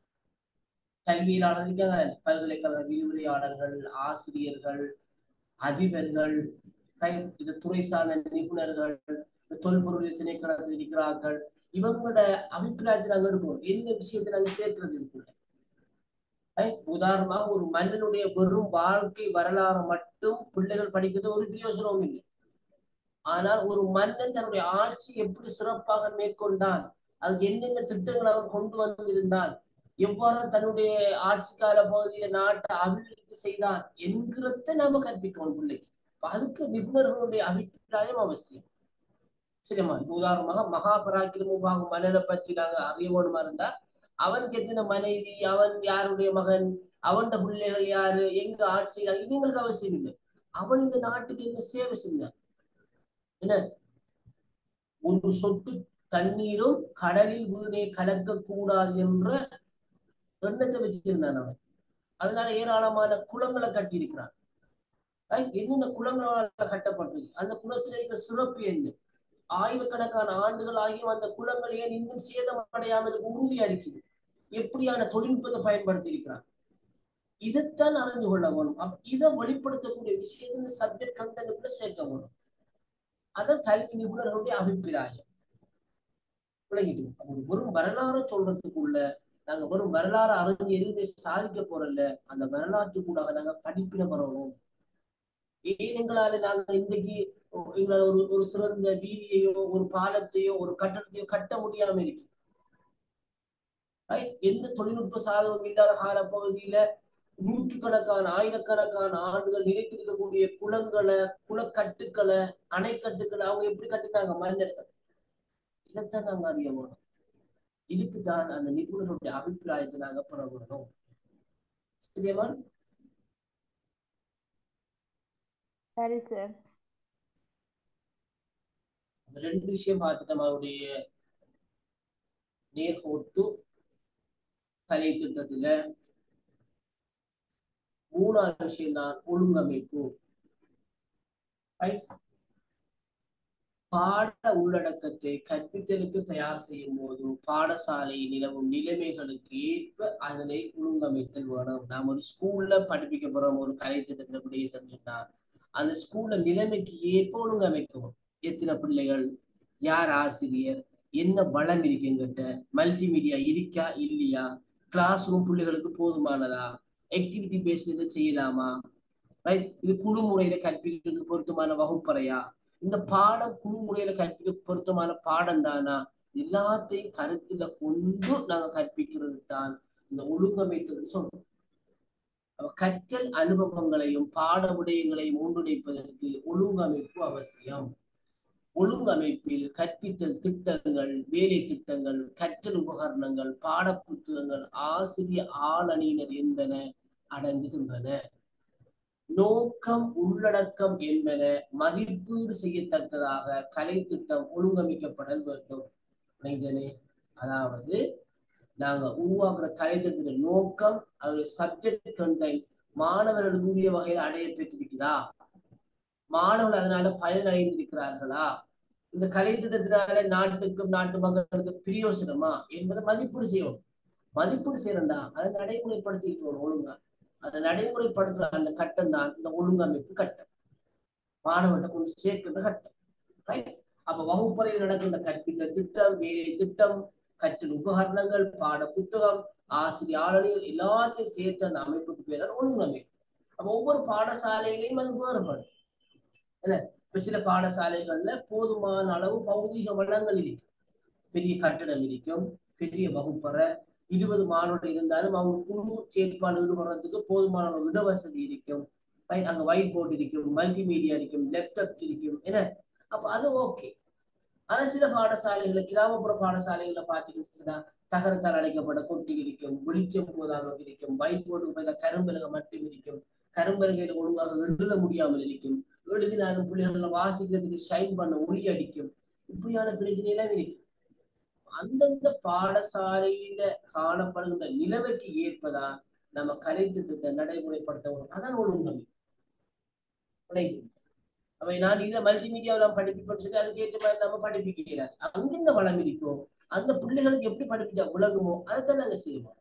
கல்வியாளர் இருக்காங்க பல்கலைக்கழக விரிவுரையாளர்கள் ஆசிரியர்கள் அதிபர்கள் கை- இது துறை சார்ந்த நிபுணர்கள் தொல்பொருள் திணைக்களத்தில் இருக்கிறார்கள் இவங்களோட அபிப்பிராயத்தை நாங்க எடுக்கணும் எந்த விஷயத்தை நாங்க சேர்க்கிறது இருக்குல்ல Right? உதாரணமாக ஒரு மன்னனுடைய வெறும் வாழ்க்கை வரலாறு மட்டும் பிள்ளைகள் படிக்கிறது ஒரு பிரயோசனமும் இல்லை ஆனால் ஒரு மன்னன் தன்னுடைய ஆட்சி எப்படி சிறப்பாக மேற்கொண்டான் அதுக்கு என்னென்ன திட்டங்கள் அவன் கொண்டு வந்திருந்தான் எவ்வாறு தன்னுடைய ஆட்சி கால பகுதியில நாட்டை அபிவிருத்தி செய்தான் என்கிறத நாம கற்பிக்கணும் பிள்ளைக்கு அப்ப அதுக்கு நிபுணர்களுடைய அபிப்பிராயம் அவசியம் சரிம்மா இப்ப உதாரணமாக மகாபராக்கிரமபாகு மன்னனை பற்றி நாங்க அறிய வேணுமா இருந்தா அவனுக்கு எத்தனை மனைவி அவன் யாருடைய மகன் அவன்ட பிள்ளைகள் யாரு எங்க ஆட்சி செய்யறாங்க இது எங்களுக்கு அவசியம் இல்லை அவன் இந்த நாட்டுக்கு என்ன சேவை செஞ்சான் என்ன ஒரு சொட்டு தண்ணீரும் கடலில் வீணே கலக்க கூடாது என்ற எண்ணத்தை வச்சிருந்தான் அவன் அதனால ஏராளமான குளங்களை கட்டி இருக்கிறான் என்னென்ன குளங்களால கட்டப்பட்டிருக்கு அந்த குளத்துல இருக்கிற சிறப்பு என்ன ஆயிரக்கணக்கான ஆண்டுகள் ஆகியும் அந்த குளங்கள் ஏன் இன்னும் சேதமடையாமல் உறுதியா இருக்குது எப்படியான தொழில்நுட்பத்தை பயன்படுத்தி இருக்கிறான் இதைத்தான் அறிந்து கொள்ள வேணும் அப்ப இதை வெளிப்படுத்தக்கூடிய விஷயத்தை இந்த சப்ஜெக்ட் கண்டென்ட்குள்ள சேர்க்க வேணும் அதான் கல்வி நிபுணர்களுடைய அபிப்பிராயம் விளங்கிட்டு அப்ப ஒரு வெறும் வரலாறு சொல்றதுக்குள்ள நாங்க வெறும் வரலாறு அறிஞ்சு எதுவுமே சாதிக்க போறல அந்த வரலாற்று கூட நாங்க படிப்பின வரணும் ஏன் எங்களால நாங்க இன்னைக்கு எங்களால ஒரு ஒரு சிறந்த வீதியையோ ஒரு பாலத்தையோ ஒரு கட்டடத்தையோ கட்ட முடியாம இருக்கு right? எந்த தொழில்நுட்ப சாதனமும் இல்லாத காலப்பகுதியில நூற்றுக்கணக்கான ஆயிரக்கணக்கான ஆண்டுகள் நிலைத்திருக்கக்கூடிய குளங்களை குளக்கட்டுக்களை அணைக்கட்டுக்களை அவங்க எப்படி கட்டினாங்க மன்னர்கள் இதைத்தான் நாங்க அறிய வேணும் இதுக்கு தான் அந்த நிபுணருடைய அபிப்பிராயத்தை நாங்க பெற வேணும் சரியாமா சரி சார் ரெண்டு விஷயம் பார்த்துட்டோம் அவருடைய நேர்கோட்டு கலை திட்டத்துல மூணாவது விஷயம் தான் ஒழுங்கமைப்பு Right? பாட உள்ளடக்கத்தை கற்பித்தலுக்கு தயார் செய்யும் போது பாடசாலையில் நிலவும் நிலைமைகளுக்கு ஏற்ப அதனை ஒழுங்கமைத்தல் வேணும் நாம் ஒரு ஸ்கூல்ல படிப்பிக்க போறோம் ஒரு கலை திட்டத்துல விடயத்தை சொன்னா அந்த ஸ்கூல்ல நிலைமைக்கு ஏற்ப ஒழுங்கமைக்கணும் எத்தனை பிள்ளைகள் யார் ஆசிரியர் என்ன வளம் இருக்குங்கிட்ட மல்டிமீடியா இருக்கா இல்லையா கிளாஸ் ரூம் பிள்ளைகளுக்கு போதுமானதா ஆக்டிவிட்டி பேஸ்ல செய்யலாமா ரைட் இது குழு முறையில கற்பிக்கிறதுக்கு பொருத்தமான வகுப்பறையா இந்த பாடம் குழு முறையில கற்பிக்க பொருத்தமான பாடம் தானா எல்லாத்தையும் கருத்துல கொண்டு நாங்க கற்பிக்கிறது தான் இந்த ஒழுங்கமைத்தல் சொல்றோம் அப்ப கற்றல் அனுபவங்களையும் பாட விடயங்களையும் ஒன்றிணைப்பதற்கு ஒழுங்கமைப்பு அவசியம் ஒழுங்கமைப்பில் கற்பித்தல் திட்டங்கள் வேலை திட்டங்கள் கற்றல் உபகரணங்கள் பாட புத்தகங்கள் ஆசிரிய ஆளணியினர் என்பன அடங்குகின்றன நோக்கம் உள்ளடக்கம் என்பன மதிப்பீடு செய்யத்தக்கதாக கலை திட்டம் ஒழுங்கமைக்கப்படல் வேண்டும் விளங்கியதே? அதாவது நாங்க உருவாக்குற கலை திட்டத்தின் நோக்கம் அதோடைய சப்ஜெக்ட் கண்டென்ட் மாணவர்களுக்கு உரிய வகையில் அடைய பெற்றிருக்குதா மாணவர்கள் அதனால பயனடைந்திருக்கிறார்களா இந்த கலை திட்டத்தினால நாட்டுக்கும் நாட்டு மக்களுக்கு பிரயோசனமா என்பதை மதிப்பீடு செய்யணும் மதிப்பீடு செய்யறா அதை நடைமுறைப்படுத்திக்கணும் ஒழுங்கா அதை நடைமுறைப்படுத்துற அந்த கட்டம் தான் இந்த ஒழுங்கமைப்பு கட்டம் மாணவர்கிட்ட கொண்டு சேர்க்கின்ற கட்டம் ரைட் அப்ப வகுப்பறையில் நடக்கின்ற கற்பித்தல் திட்டம் வேலை திட்டம் கற்றல் உபகரணங்கள் பாட புத்தகம் ஆசிரியர் ஆளுநர் எல்லாத்தையும் சேர்த்து அந்த அமைப்புக்கு பேர் தான் ஒழுங்கமைப்பு அப்ப ஒவ்வொரு பாடசாலையிலையும் அது வேறுபடும் இல்ல இப்ப சில பாடசாலைகள்ல போதுமான அளவு பௌதீக வளங்கள் இருக்கும் பெரிய கட்டடம் இருக்கும் பெரிய வகுப்பறை இருபது மாணவர்கள் இருந்தாலும் அவங்க குழு செயற்பாடு ஈடுபடுறதுக்கு போதுமான அளவு இடவசதி இருக்கும் ரைட் அங்க ஒயிட் போர்டு இருக்கும் மல்டிமீடியா இருக்கும் லேப்டாப் இருக்கும் என்ன அப்ப அது ஓகே ஆனா சில பாடசாலைகள்ல கிராமப்புற பாடசாலைகள்ல பாத்தீங்கன்னா தகரத்தால் அடைக்கப்பட்ட கொட்டி இருக்கும் வெளிச்சம் போதாக இருக்கும் ஒயிட் போர்டுக்கு பதிலாக கரும்பலகை மட்டும் இருக்கும் கரும்பலகையில ஒழுங்காக எழுத முடியாமல் இருக்கும் எழுதினாலும் பிள்ளைகள் வாசிக்கிறதுக்கு ஷைன் பண்ண ஒளி அடிக்கும் இப்படியான பிரச்சனை எல்லாம் இருக்கும் அந்தந்த பாடசாலையில காணப்படுகின்ற நிலைமைக்கு ஏற்பதான் நம்ம கலை திட்டத்தை நடைமுறைப்படுத்த அதான் ஒழுங்கமை அவை நான் இதை மல்டிமீடியாவில் படிப்பிப்பேன்னு சொல்லி அதுக்கு ஏற்ற மாதிரி நம்ம படிப்பிக்கல அங்கிருந்த வளம் இருக்கும் அந்த பிள்ளைகளுக்கு எப்படி படிப்பிச்சா விளங்குமோ அதைத்தான் நாங்க செய்வோம்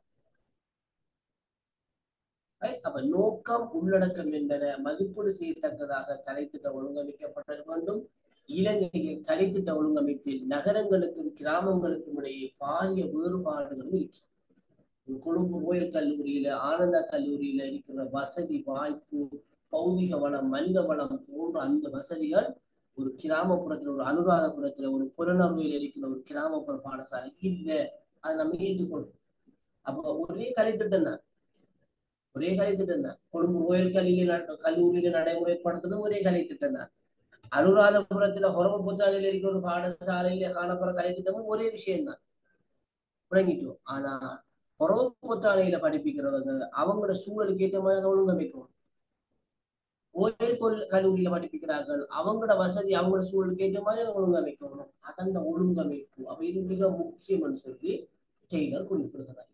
அப்ப நோக்கம் உள்ளடக்கம் என்பன மதிப்பீடு செய்யத்தக்கதாக கலைத்திட்டம் ஒழுங்கமைக்கப்பட வேண்டும் இலங்கையில் கலைத்திட்ட ஒழுங்கமைப்பில் நகரங்களுக்கும் கிராமங்களுக்கும் இடையே பாரிய வேறுபாடுகளும் இருக்கு கொழும்பு கோயில் கல்லூரியில ஆனந்தா கல்லூரியில இருக்கிற வசதி வாய்ப்பு பௌதிக வளம் மனித வளம் போன்ற அந்த வசதிகள் ஒரு கிராமப்புறத்துல ஒரு அனுராதபுரத்துல ஒரு புலனர்வையில் இருக்கிற ஒரு கிராமப்புற பாடசாலை இல்ல அதை நம்ம ஏற்றுக்கொள்ளும் அப்ப ஒரே கலைத்திட்டம் தான் ஒரே கலைத்திட்டம் தான் கொழும்பு கோயில் கல்வியில கல்லூரியில நடைமுறைப்படுத்துறதும் ஒரே கலைத்திட்டம் தான் அனுராதபுரத்துல ஹொரம புத்தாலையில இருக்கிற ஒரு பாடசாலையில காணப்படுற கலைத்திட்டமும் ஒரே விஷயம்தான் விளங்கிட்டோம் ஆனா ஹொரம புத்தாலையில படிப்பிக்கிறவங்க அவங்களோட சூழலுக்கு ஏற்ற மாதிரி அதை ஒழுங்கமைக்கணும் ஓயல் கல்லூரியில படிப்பிக்கிறார்கள் அவங்களோட வசதி அவங்களோட சூழலுக்கு ஏற்ற மாதிரி அதை ஒழுங்கமைக்கணும் அதன் ஒழுங்கமைப்பு அப்ப இது மிக முக்கியம்னு சொல்லி டெய்லர் குறிப்பிடுகிறார்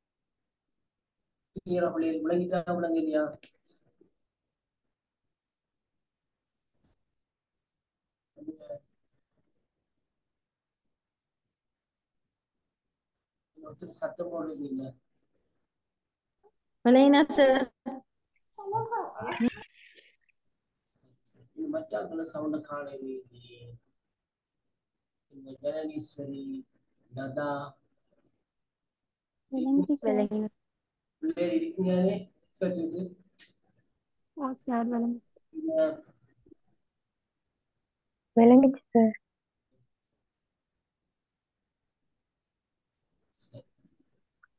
விளங்கிட்டா விளங்க இல்லையா ஒருத்தர் சத்தம் போடுறீங்க இல்ல விளையினா சார் மற்ற சவுண்ட காணவே இல்லையே இந்த ஜனனீஸ்வரி லதா பிள்ளைகள் இருக்கீங்களே கேட்டுட்டு விளங்குச்சு சார் சரி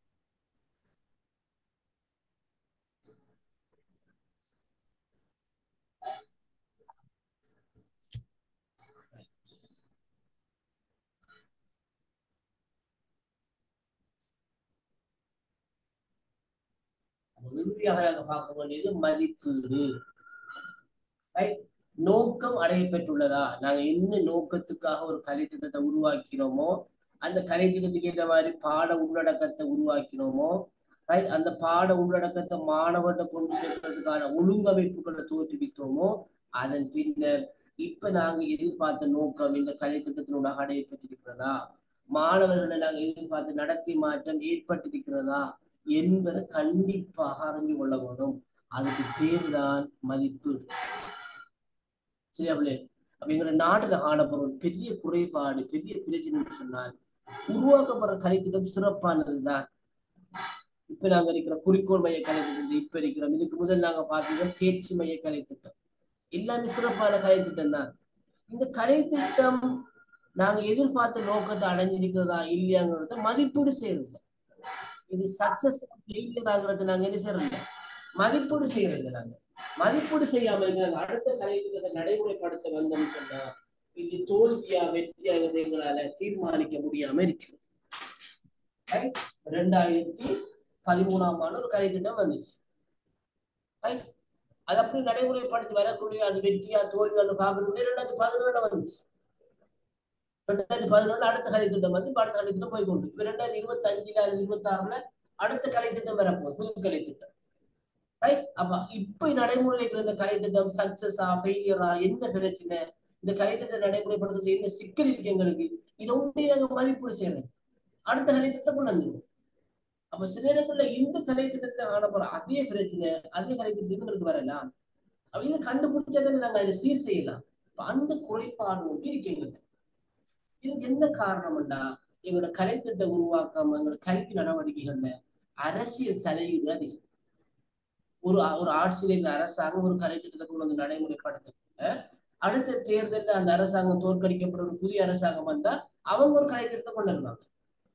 இறுதியாக நாங்க பார்க்க வேண்டியது மதிப்பீடு Right? நோக்கம் அடையப்பெற்றுள்ளதா நாங்க என்ன நோக்கத்துக்காக ஒரு கலை திட்டத்தை உருவாக்கினோமோ அந்த கலை திட்டத்துக்கு ஏற்ற மாதிரி பாட உள்ளடக்கத்தை உருவாக்கினோமோ right? அந்த பாட உள்ளடக்கத்தை மாணவர்கிட்ட கொண்டு சேர்க்கிறதுக்கான ஒழுங்கமைப்புகளை தோற்றுவித்தோமோ அதன் பின்னர் இப்ப நாங்க எதிர்பார்த்த நோக்கம் இந்த கலை திட்டத்தினூடாக அடையப்பட்டிருக்கிறதா மாணவர்களை நாங்க எதிர்பார்த்த நடத்தை மாற்றம் ஏற்பட்டிருக்கிறதா என்பதை கண்டிப்பாக அறிஞ்சு கொள்ள வேண்டும் அதுக்கு பேர் தான் மதிப்பீடு சரியா பிள்ளை அப்ப எங்களோட நாட்டுல காணப்படுற ஒரு பெரிய குறைபாடு பெரிய பிரச்சனைன்னு சொன்னால் உருவாக்கப்படுற கலைத்திட்டம் சிறப்பானதுதான் இப்ப நாங்க இருக்கிற குறிக்கோள் மைய கலைத்திட்டம் இப்ப இருக்கிறோம் இதுக்கு முதல் நாங்க பார்த்தீங்கன்னா தேர்ச்சி மைய கலைத்திட்டம் எல்லாமே சிறப்பான கலைத்திட்டம் தான் இந்த கலைத்திட்டம் நாங்க எதிர்பார்த்த நோக்கத்தை அடைஞ்சிருக்கிறதா இல்லையாங்கிறத மதிப்பீடு செய்யறதில்ல இது சக்சஸ் ஃபெயிலியர் ஆகுறது நாங்க என்ன செய்யறதில்ல மதிப்பீடு செய்யறதில்ல நாங்க மதிப்பீடு செய்யாம இருக்கிறாங்க அடுத்த கலைத்திட்டத்தை நடைமுறைப்படுத்த வந்தோம்னு சொன்னா இது தோல்வியா வெற்றியாகிறது எங்களால தீர்மானிக்க முடியாம இருக்கு Right? ரெண்டாயிரத்தி பதிமூணாம் ஆண்டு ஒரு கலைத்திட்டம் வந்துச்சு Right? அது அப்படி நடைமுறைப்படுத்தி வரக்கூடிய அது வெற்றியா தோல்வியான்னு பாக்குறது ரெண்டாயிரத்தி பதினேழுல வந்துச்சு ரெண்டாயிரத்தி பதினேழுல அடுத்த கலைத்திட்டம் வந்து இப்ப அடுத்த கலைத்திட்டம் போய் கொண்டு இப்ப ரெண்டாயிரத்தி இருபத்தி அஞ்சுல அல்லது இருபத்தி ஆறுல அடுத்த கலைத்திட்டம் வரப்போகுது புது கலைத்திட்டம் ரைட் அப்ப இப்ப நடைமுறையில் இருக்கிற இந்த கலைத்திட்டம் சக்சஸா ஃபெயிலியரா என்ன பிரச்சனை இந்த கலைத்திட்டத்தை நடைமுறைப்படுத்துறது என்ன சிக்கல் இருக்கு எங்களுக்கு இதை உண்மையை நாங்க மதிப்பீடு செய்யணும் அடுத்த கலைத்திட்டத்தை கொண்டு வந்துருவோம் அப்ப சில நேரங்கள்ல இந்த கலைத்திட்டத்துல காணப்படுற அதே பிரச்சனை அதே கலைத்திட்டம் எங்களுக்கு வரலாம் அப்ப இதை கண்டுபிடிச்சதை நாங்க அதை சீர் செய்யலாம் அப்ப அந்த குறைபாடு ஒன்று இருக்கு எங்களுக்கு இதுக்கு என்ன காரணம்டா எங்களோட கலைத்திட்ட உருவாக்கம் எங்களோட கல்வி நடவடிக்கைகள்ல அரசியல் தலையீடு அதிகம் ஒரு ஒரு ஆட்சியில் அரசாங்கம் ஒரு கலைத்திட்டத்தை கொண்டு வந்து நடைமுறைப்படுத்த அடுத்த தேர்தலில் அந்த அரசாங்கம் தோற்கடிக்கப்பட ஒரு புதிய அரசாங்கம் வந்தா அவங்க ஒரு கலைத்திட்டத்தை கொண்டு வருவாங்க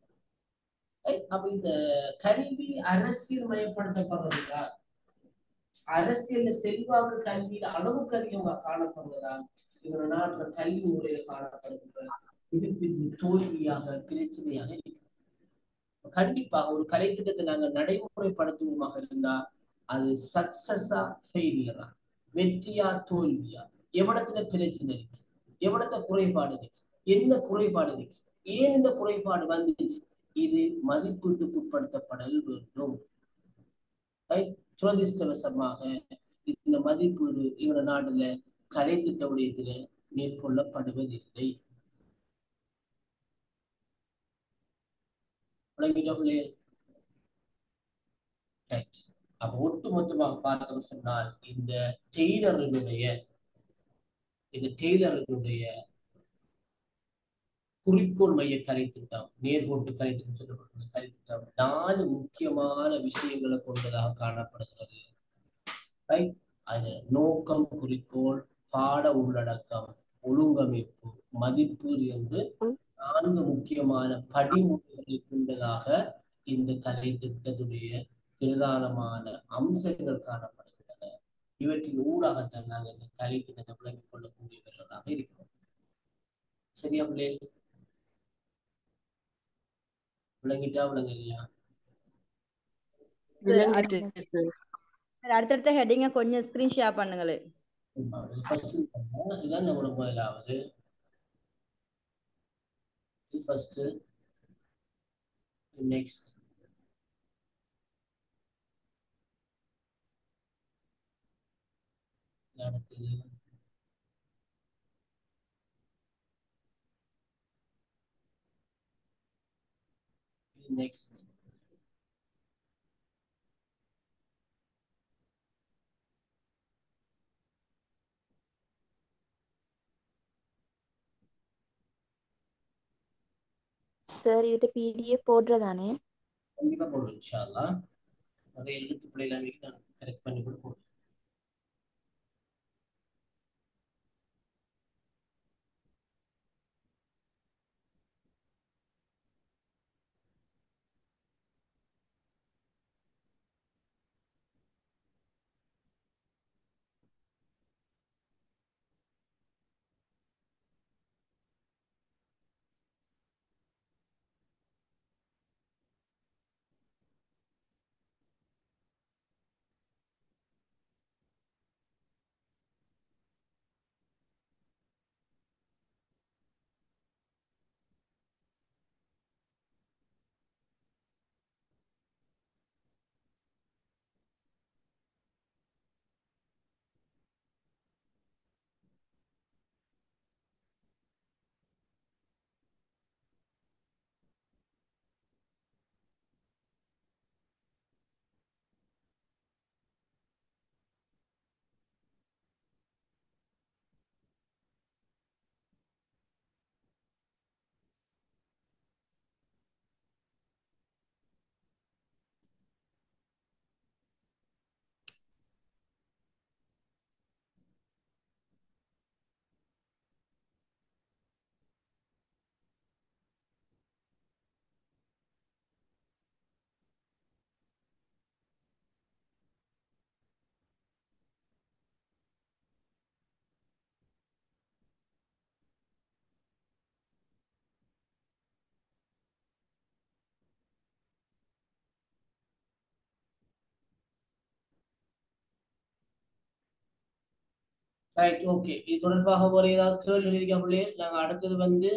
அப்ப இந்த கல்வி அரசியல் மயப்படுத்தப்படுறதா அரசியல்ல செல்வாக்கு கல்வியில அளவுக்கு அதிகமா காணப்படுவதா எங்களோட நாட்டுல கல்வி முறையில காணப்படுகின்ற மிகப்பெரிய தோல்வியாக பிரச்சனையாக இருக்கிறது கண்டிப்பாக ஒரு கலைத்திட்டத்தை நாங்கள் நடைமுறைப்படுத்துவோமாக இருந்தா அது சக்சஸா ஃபெயிலியரா வெற்றியா தோல்வியா எவ்வளத்துல பிரச்சனை இருக்கு எவ்வளத்த குறைபாடு இருக்கு என்ன குறைபாடு இருக்கு ஏன் இந்த குறைபாடு வந்துச்சு இது மதிப்பீட்டுக்கு உட்படுத்தப்படல் வேண்டும் துரதிருஷ்டவசமாக இந்த மதிப்பீடு இவர நாடுல கலைத்திட்ட விடயத்தில மேற்கொள்ளப்படுவதில்லை விளங்கிட்டோம்லே ரைட் அப்ப ஒட்டுமொத்தமாக பார்த்தோம் சொன்னால் இந்த டெய்லரினுடைய இந்த டெய்லரினுடைய குறிக்கோள் மைய கலைத்திட்டம் நேர்கோட்டு கலைத்திட்டம் சொல்லப்பட்ட கலைத்திட்டம் நாலு முக்கியமான விஷயங்களை கொண்டதாக காணப்படுகிறது ரைட் அது நோக்கம் குறிக்கோள் பாட உள்ளடக்கம் ஒழுங்கமைப்பு மதிப்பீடு என்று நான்கு முக்கியமான படிமுறைகளை கொண்டதாக இந்த கலை திட்டத்துடைய பிரதானமான அம்சங்கள் காணப்படுகின்றன இவற்றின் ஊடாகத்தான் நாங்கள் இந்த கலை திட்டத்தை விளங்கிக் கொள்ளக்கூடியவர்களாக இருக்கிறோம் சரியா பிள்ளை விளங்கிட்டா விளங்க இல்லையா விளங்கிட்டு அடுத்தடுத்த ஹெட்டிங்க கொஞ்சம் ஸ்கிரீன் ஷேர் பண்ணுங்களேன் ஃபர்ஸ்ட் இதான் நம்மளோட முதலாவது ஃபர்ஸ்ட் நெக்ஸ்ட் அடுத்தது நெக்ஸ்ட் சார் இதுல பிடிஎஃப் போடுறதானே கண்டிப்பா போடுவோம் இன்ஷா அல்லாஹ் நிறைய எழுத்து பிள்ளைலாம் வீட்டில் கரெக்ட் பண்ணி கூட போடுவோம் ரைட் ஓகே இது தொடர்பாக ஒரு ஏதாவது கேள்வி இருக்காமலே நாங்க அடுத்தது வந்து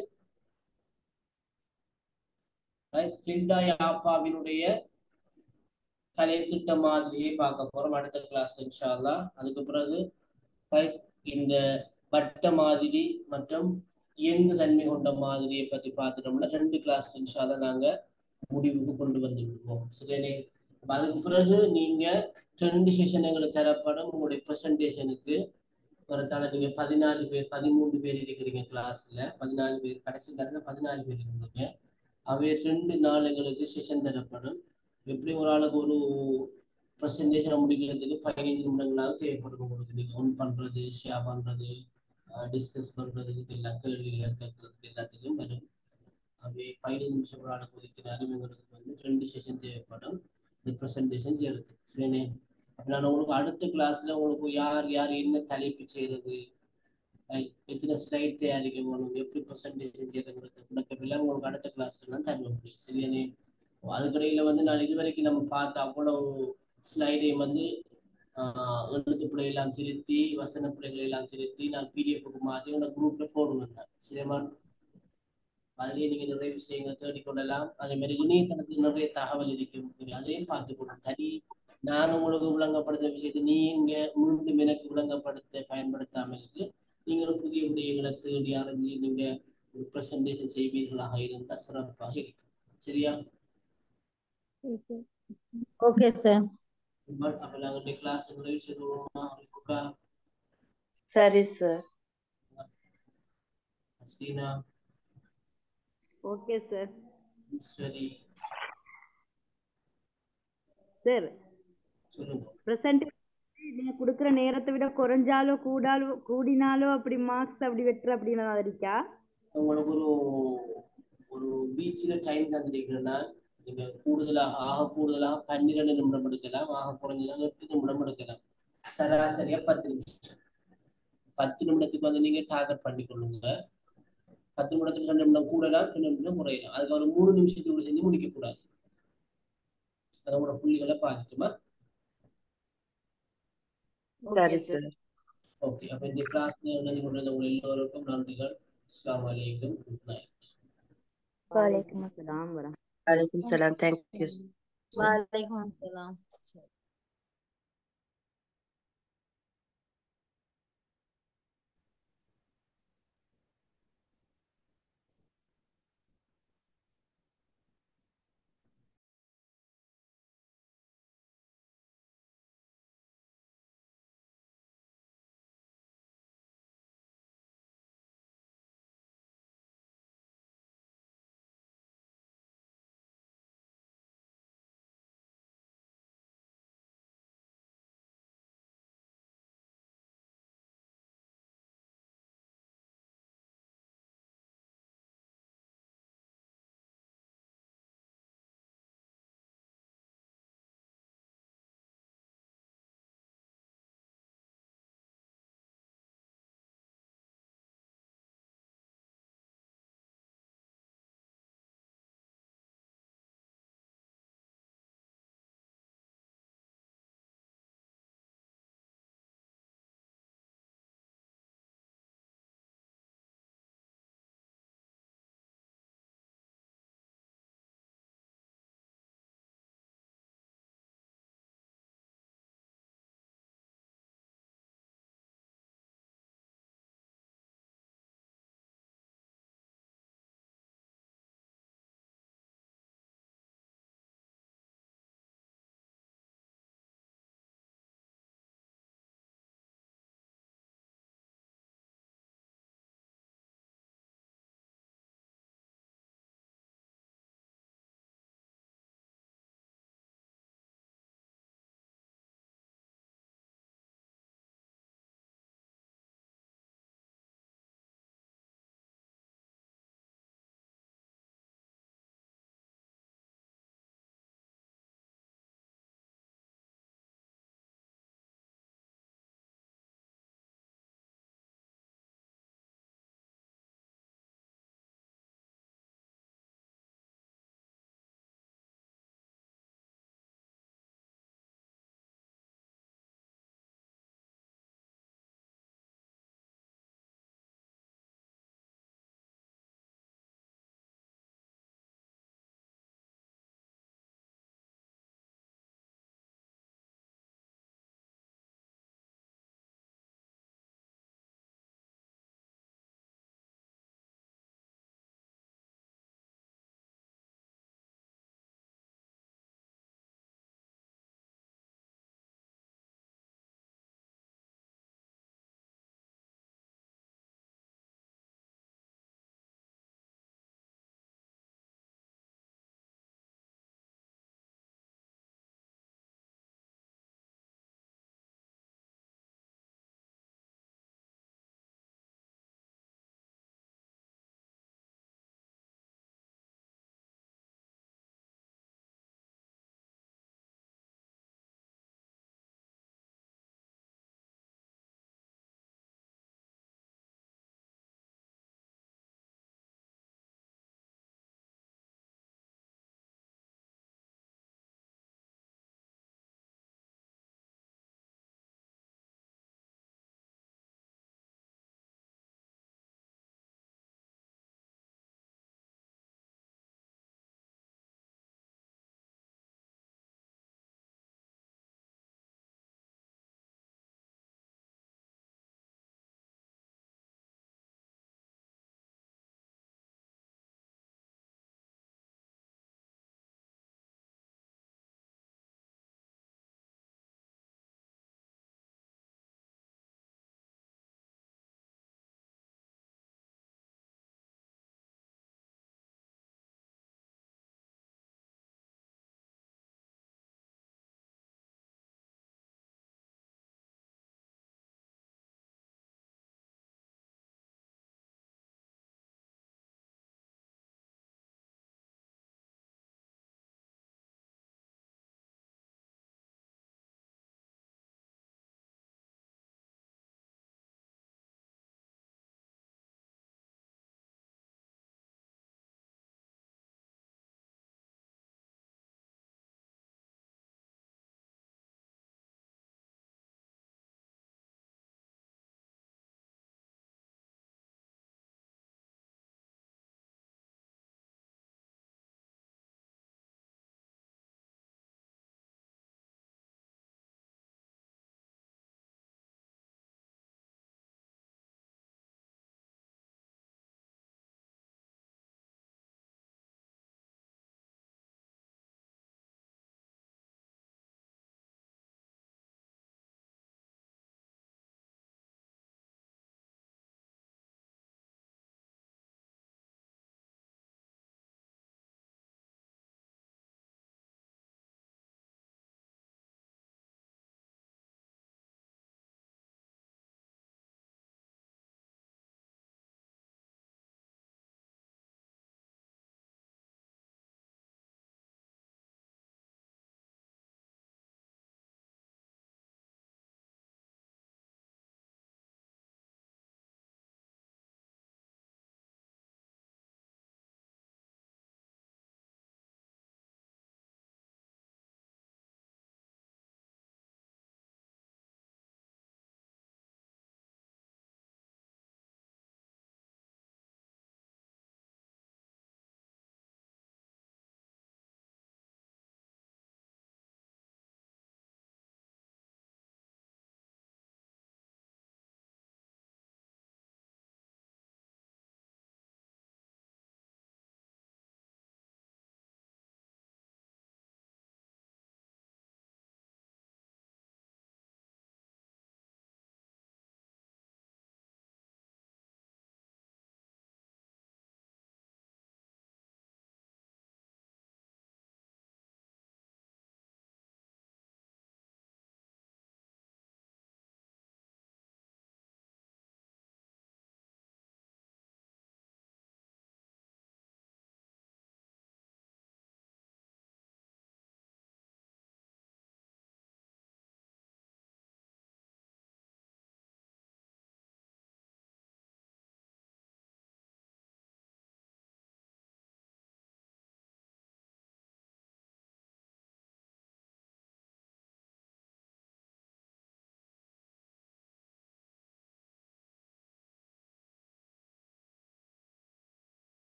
right, ஹில்டா யாப்பாவினுடைய கலை திட்ட மாதிரியை பார்க்க போறோம் அடுத்த கிளாஸ் இன்ஷா அல்லாஹ் அதுக்கு பிறகு right, இந்த வட்ட மாதிரி மற்றும் இயங்கு தன்மை கொண்ட மாதிரியை பத்தி பார்த்துட்டோம்னா ரெண்டு கிளாஸ் இன்ஷா அல்லாஹ் நாங்க முடிவுக்கு கொண்டு வந்து விடுவோம் சரியானே அப்ப அதுக்கு பிறகு நீங்க ரெண்டு செஷன் எங்களுக்கு தரப்படும் உங்களுடைய ப்ரெசன்டேஷனுக்கு வரத்தால நீங்க பதினாலு பேர் பதிமூணு பேர் இருக்கிறீங்க கிளாஸ்ல பதினாலு பேர் கடைசி கிளாஸ்ல பதினாலு பேர் இருந்தீங்க அவை ரெண்டு நாள் எங்களுக்கு செஷன் தரப்படும் எப்படி ஒரு ஆளுக்கு ஒரு ப்ரெசன்டேஷனை முடிக்கிறதுக்கு பதினைந்து நிமிடங்களாவது தேவைப்படும் உங்களுக்கு நீங்க ஒன் பண்றது ஷேர் பண்றது டிஸ்கஸ் பண்றதுக்கு எல்லா கேள்விகள் கேட்கறதுக்கு எல்லாத்துக்கும் வரும் அவை பதினைந்து நிமிஷம் ஒரு ஆளுக்கு ஒதுக்கினாலும் எங்களுக்கு வந்து ரெண்டு செஷன் தேவைப்படும் இந்த ப்ரெசன்டேஷன் செய்யறது சரி அப்ப நான் உங்களுக்கு அடுத்த கிளாஸ்ல உங்களுக்கு யார் யார் என்ன தலைப்பு செய்யறது அஹ் எத்தனை ஸ்லைட் தயாரிக்க வேணும் எப்படி ப்ரெசன்டேஷன் செய்யறதுங்கிறது விளக்கமெல்லாம் உங்களுக்கு அடுத்த கிளாஸ்லாம் தர முடியும் சரியானே அதுக்கடையில வந்து நான் இதுவரைக்கும் நம்ம பார்த்த அவ்வளவு ஸ்லைடையும் வந்து ஆஹ் எழுத்து பிழை எல்லாம் திருத்தி வசன பிழைகளை எல்லாம் திருத்தி நான் பிடிஎஃப்க்கு மாற்றி உங்களோட குரூப்ல போடுவேன் நான். சரியாமா அதுலயே நீங்க நிறைய விஷயங்களை தேடிக்கொள்ளலாம் அதே மாதிரி இணையதளத்தில் நிறைய தகவல் இருக்கும் நீங்க அதையும் பார்த்துக்கணும் தனி நான் உங்களுக்கு விளங்கப்படுத்த விஷயத்தை நீங்க மீண்டும் எனக்கு விளங்கப்படுத்த பயன்படுத்தாமலுக்கு நீங்களும் புதிய விடயங்களை தேடி அறிஞ்சு நீங்க ஒரு ப்ரெசன்டேஷன் செய்வீர்களாக இருந்தால் சிறப்பாக இருக்கும் சரியா ஓகே சார் பட் அப்ப நாங்கள் கிளாஸ் நிறைய விஷயத்தோட ரிஃபுகா சரி சார் ஹசீனா ஓகே சார் சரி சார் சொல்லுங்க ப்ரெசன்ட் நீங்க கொடுக்குற நேரத்தை விட குறைஞ்சாலோ கூடாலோ கூடினாலோ அப்படி மார்க்ஸ் அப்படி வெட்டுற அப்படின்னு ஏதாவது இருக்கா உங்களுக்கு ஒரு ஒரு பீச்சில் டைம் தந்திருக்கிறேன்னா நீங்க கூடுதலாக ஆக கூடுதலாக பன்னிரெண்டு நிமிடம் எடுக்கலாம் ஆக குறைஞ்சதாக எட்டு நிமிடம் எடுக்கலாம் சராசரியா பத்து நிமிஷம் பத்து நிமிடத்துக்கு வந்து நீங்க டார்கெட் பண்ணிக்கொள்ளுங்க பத்து நிமிடத்துக்கு ரெண்டு நிமிடம் கூடலாம் ரெண்டு நிமிடம் குறையலாம் அதுக்கு ஒரு மூணு நிமிஷத்துக்குள்ள செஞ்சு முடிக்க கூடாது அதோட புள்ளிகளை பாதிக்குமா சரி சார் ஓகே அப்ப இந்த கிளாஸ்ல இணைந்து கொண்டிருந்த உங்கள் எல்லோருக்கும் நன்றிகள் அஸ்ஸலாமு அலைக்கும் குட் நைட் வலைக்கும் அஸ்ஸலாம் வரஹ்மத்துல்லாஹி வலைக்கம் சலாம் தேங்க்யூ வலைக்கும் அஸ்ஸலாம்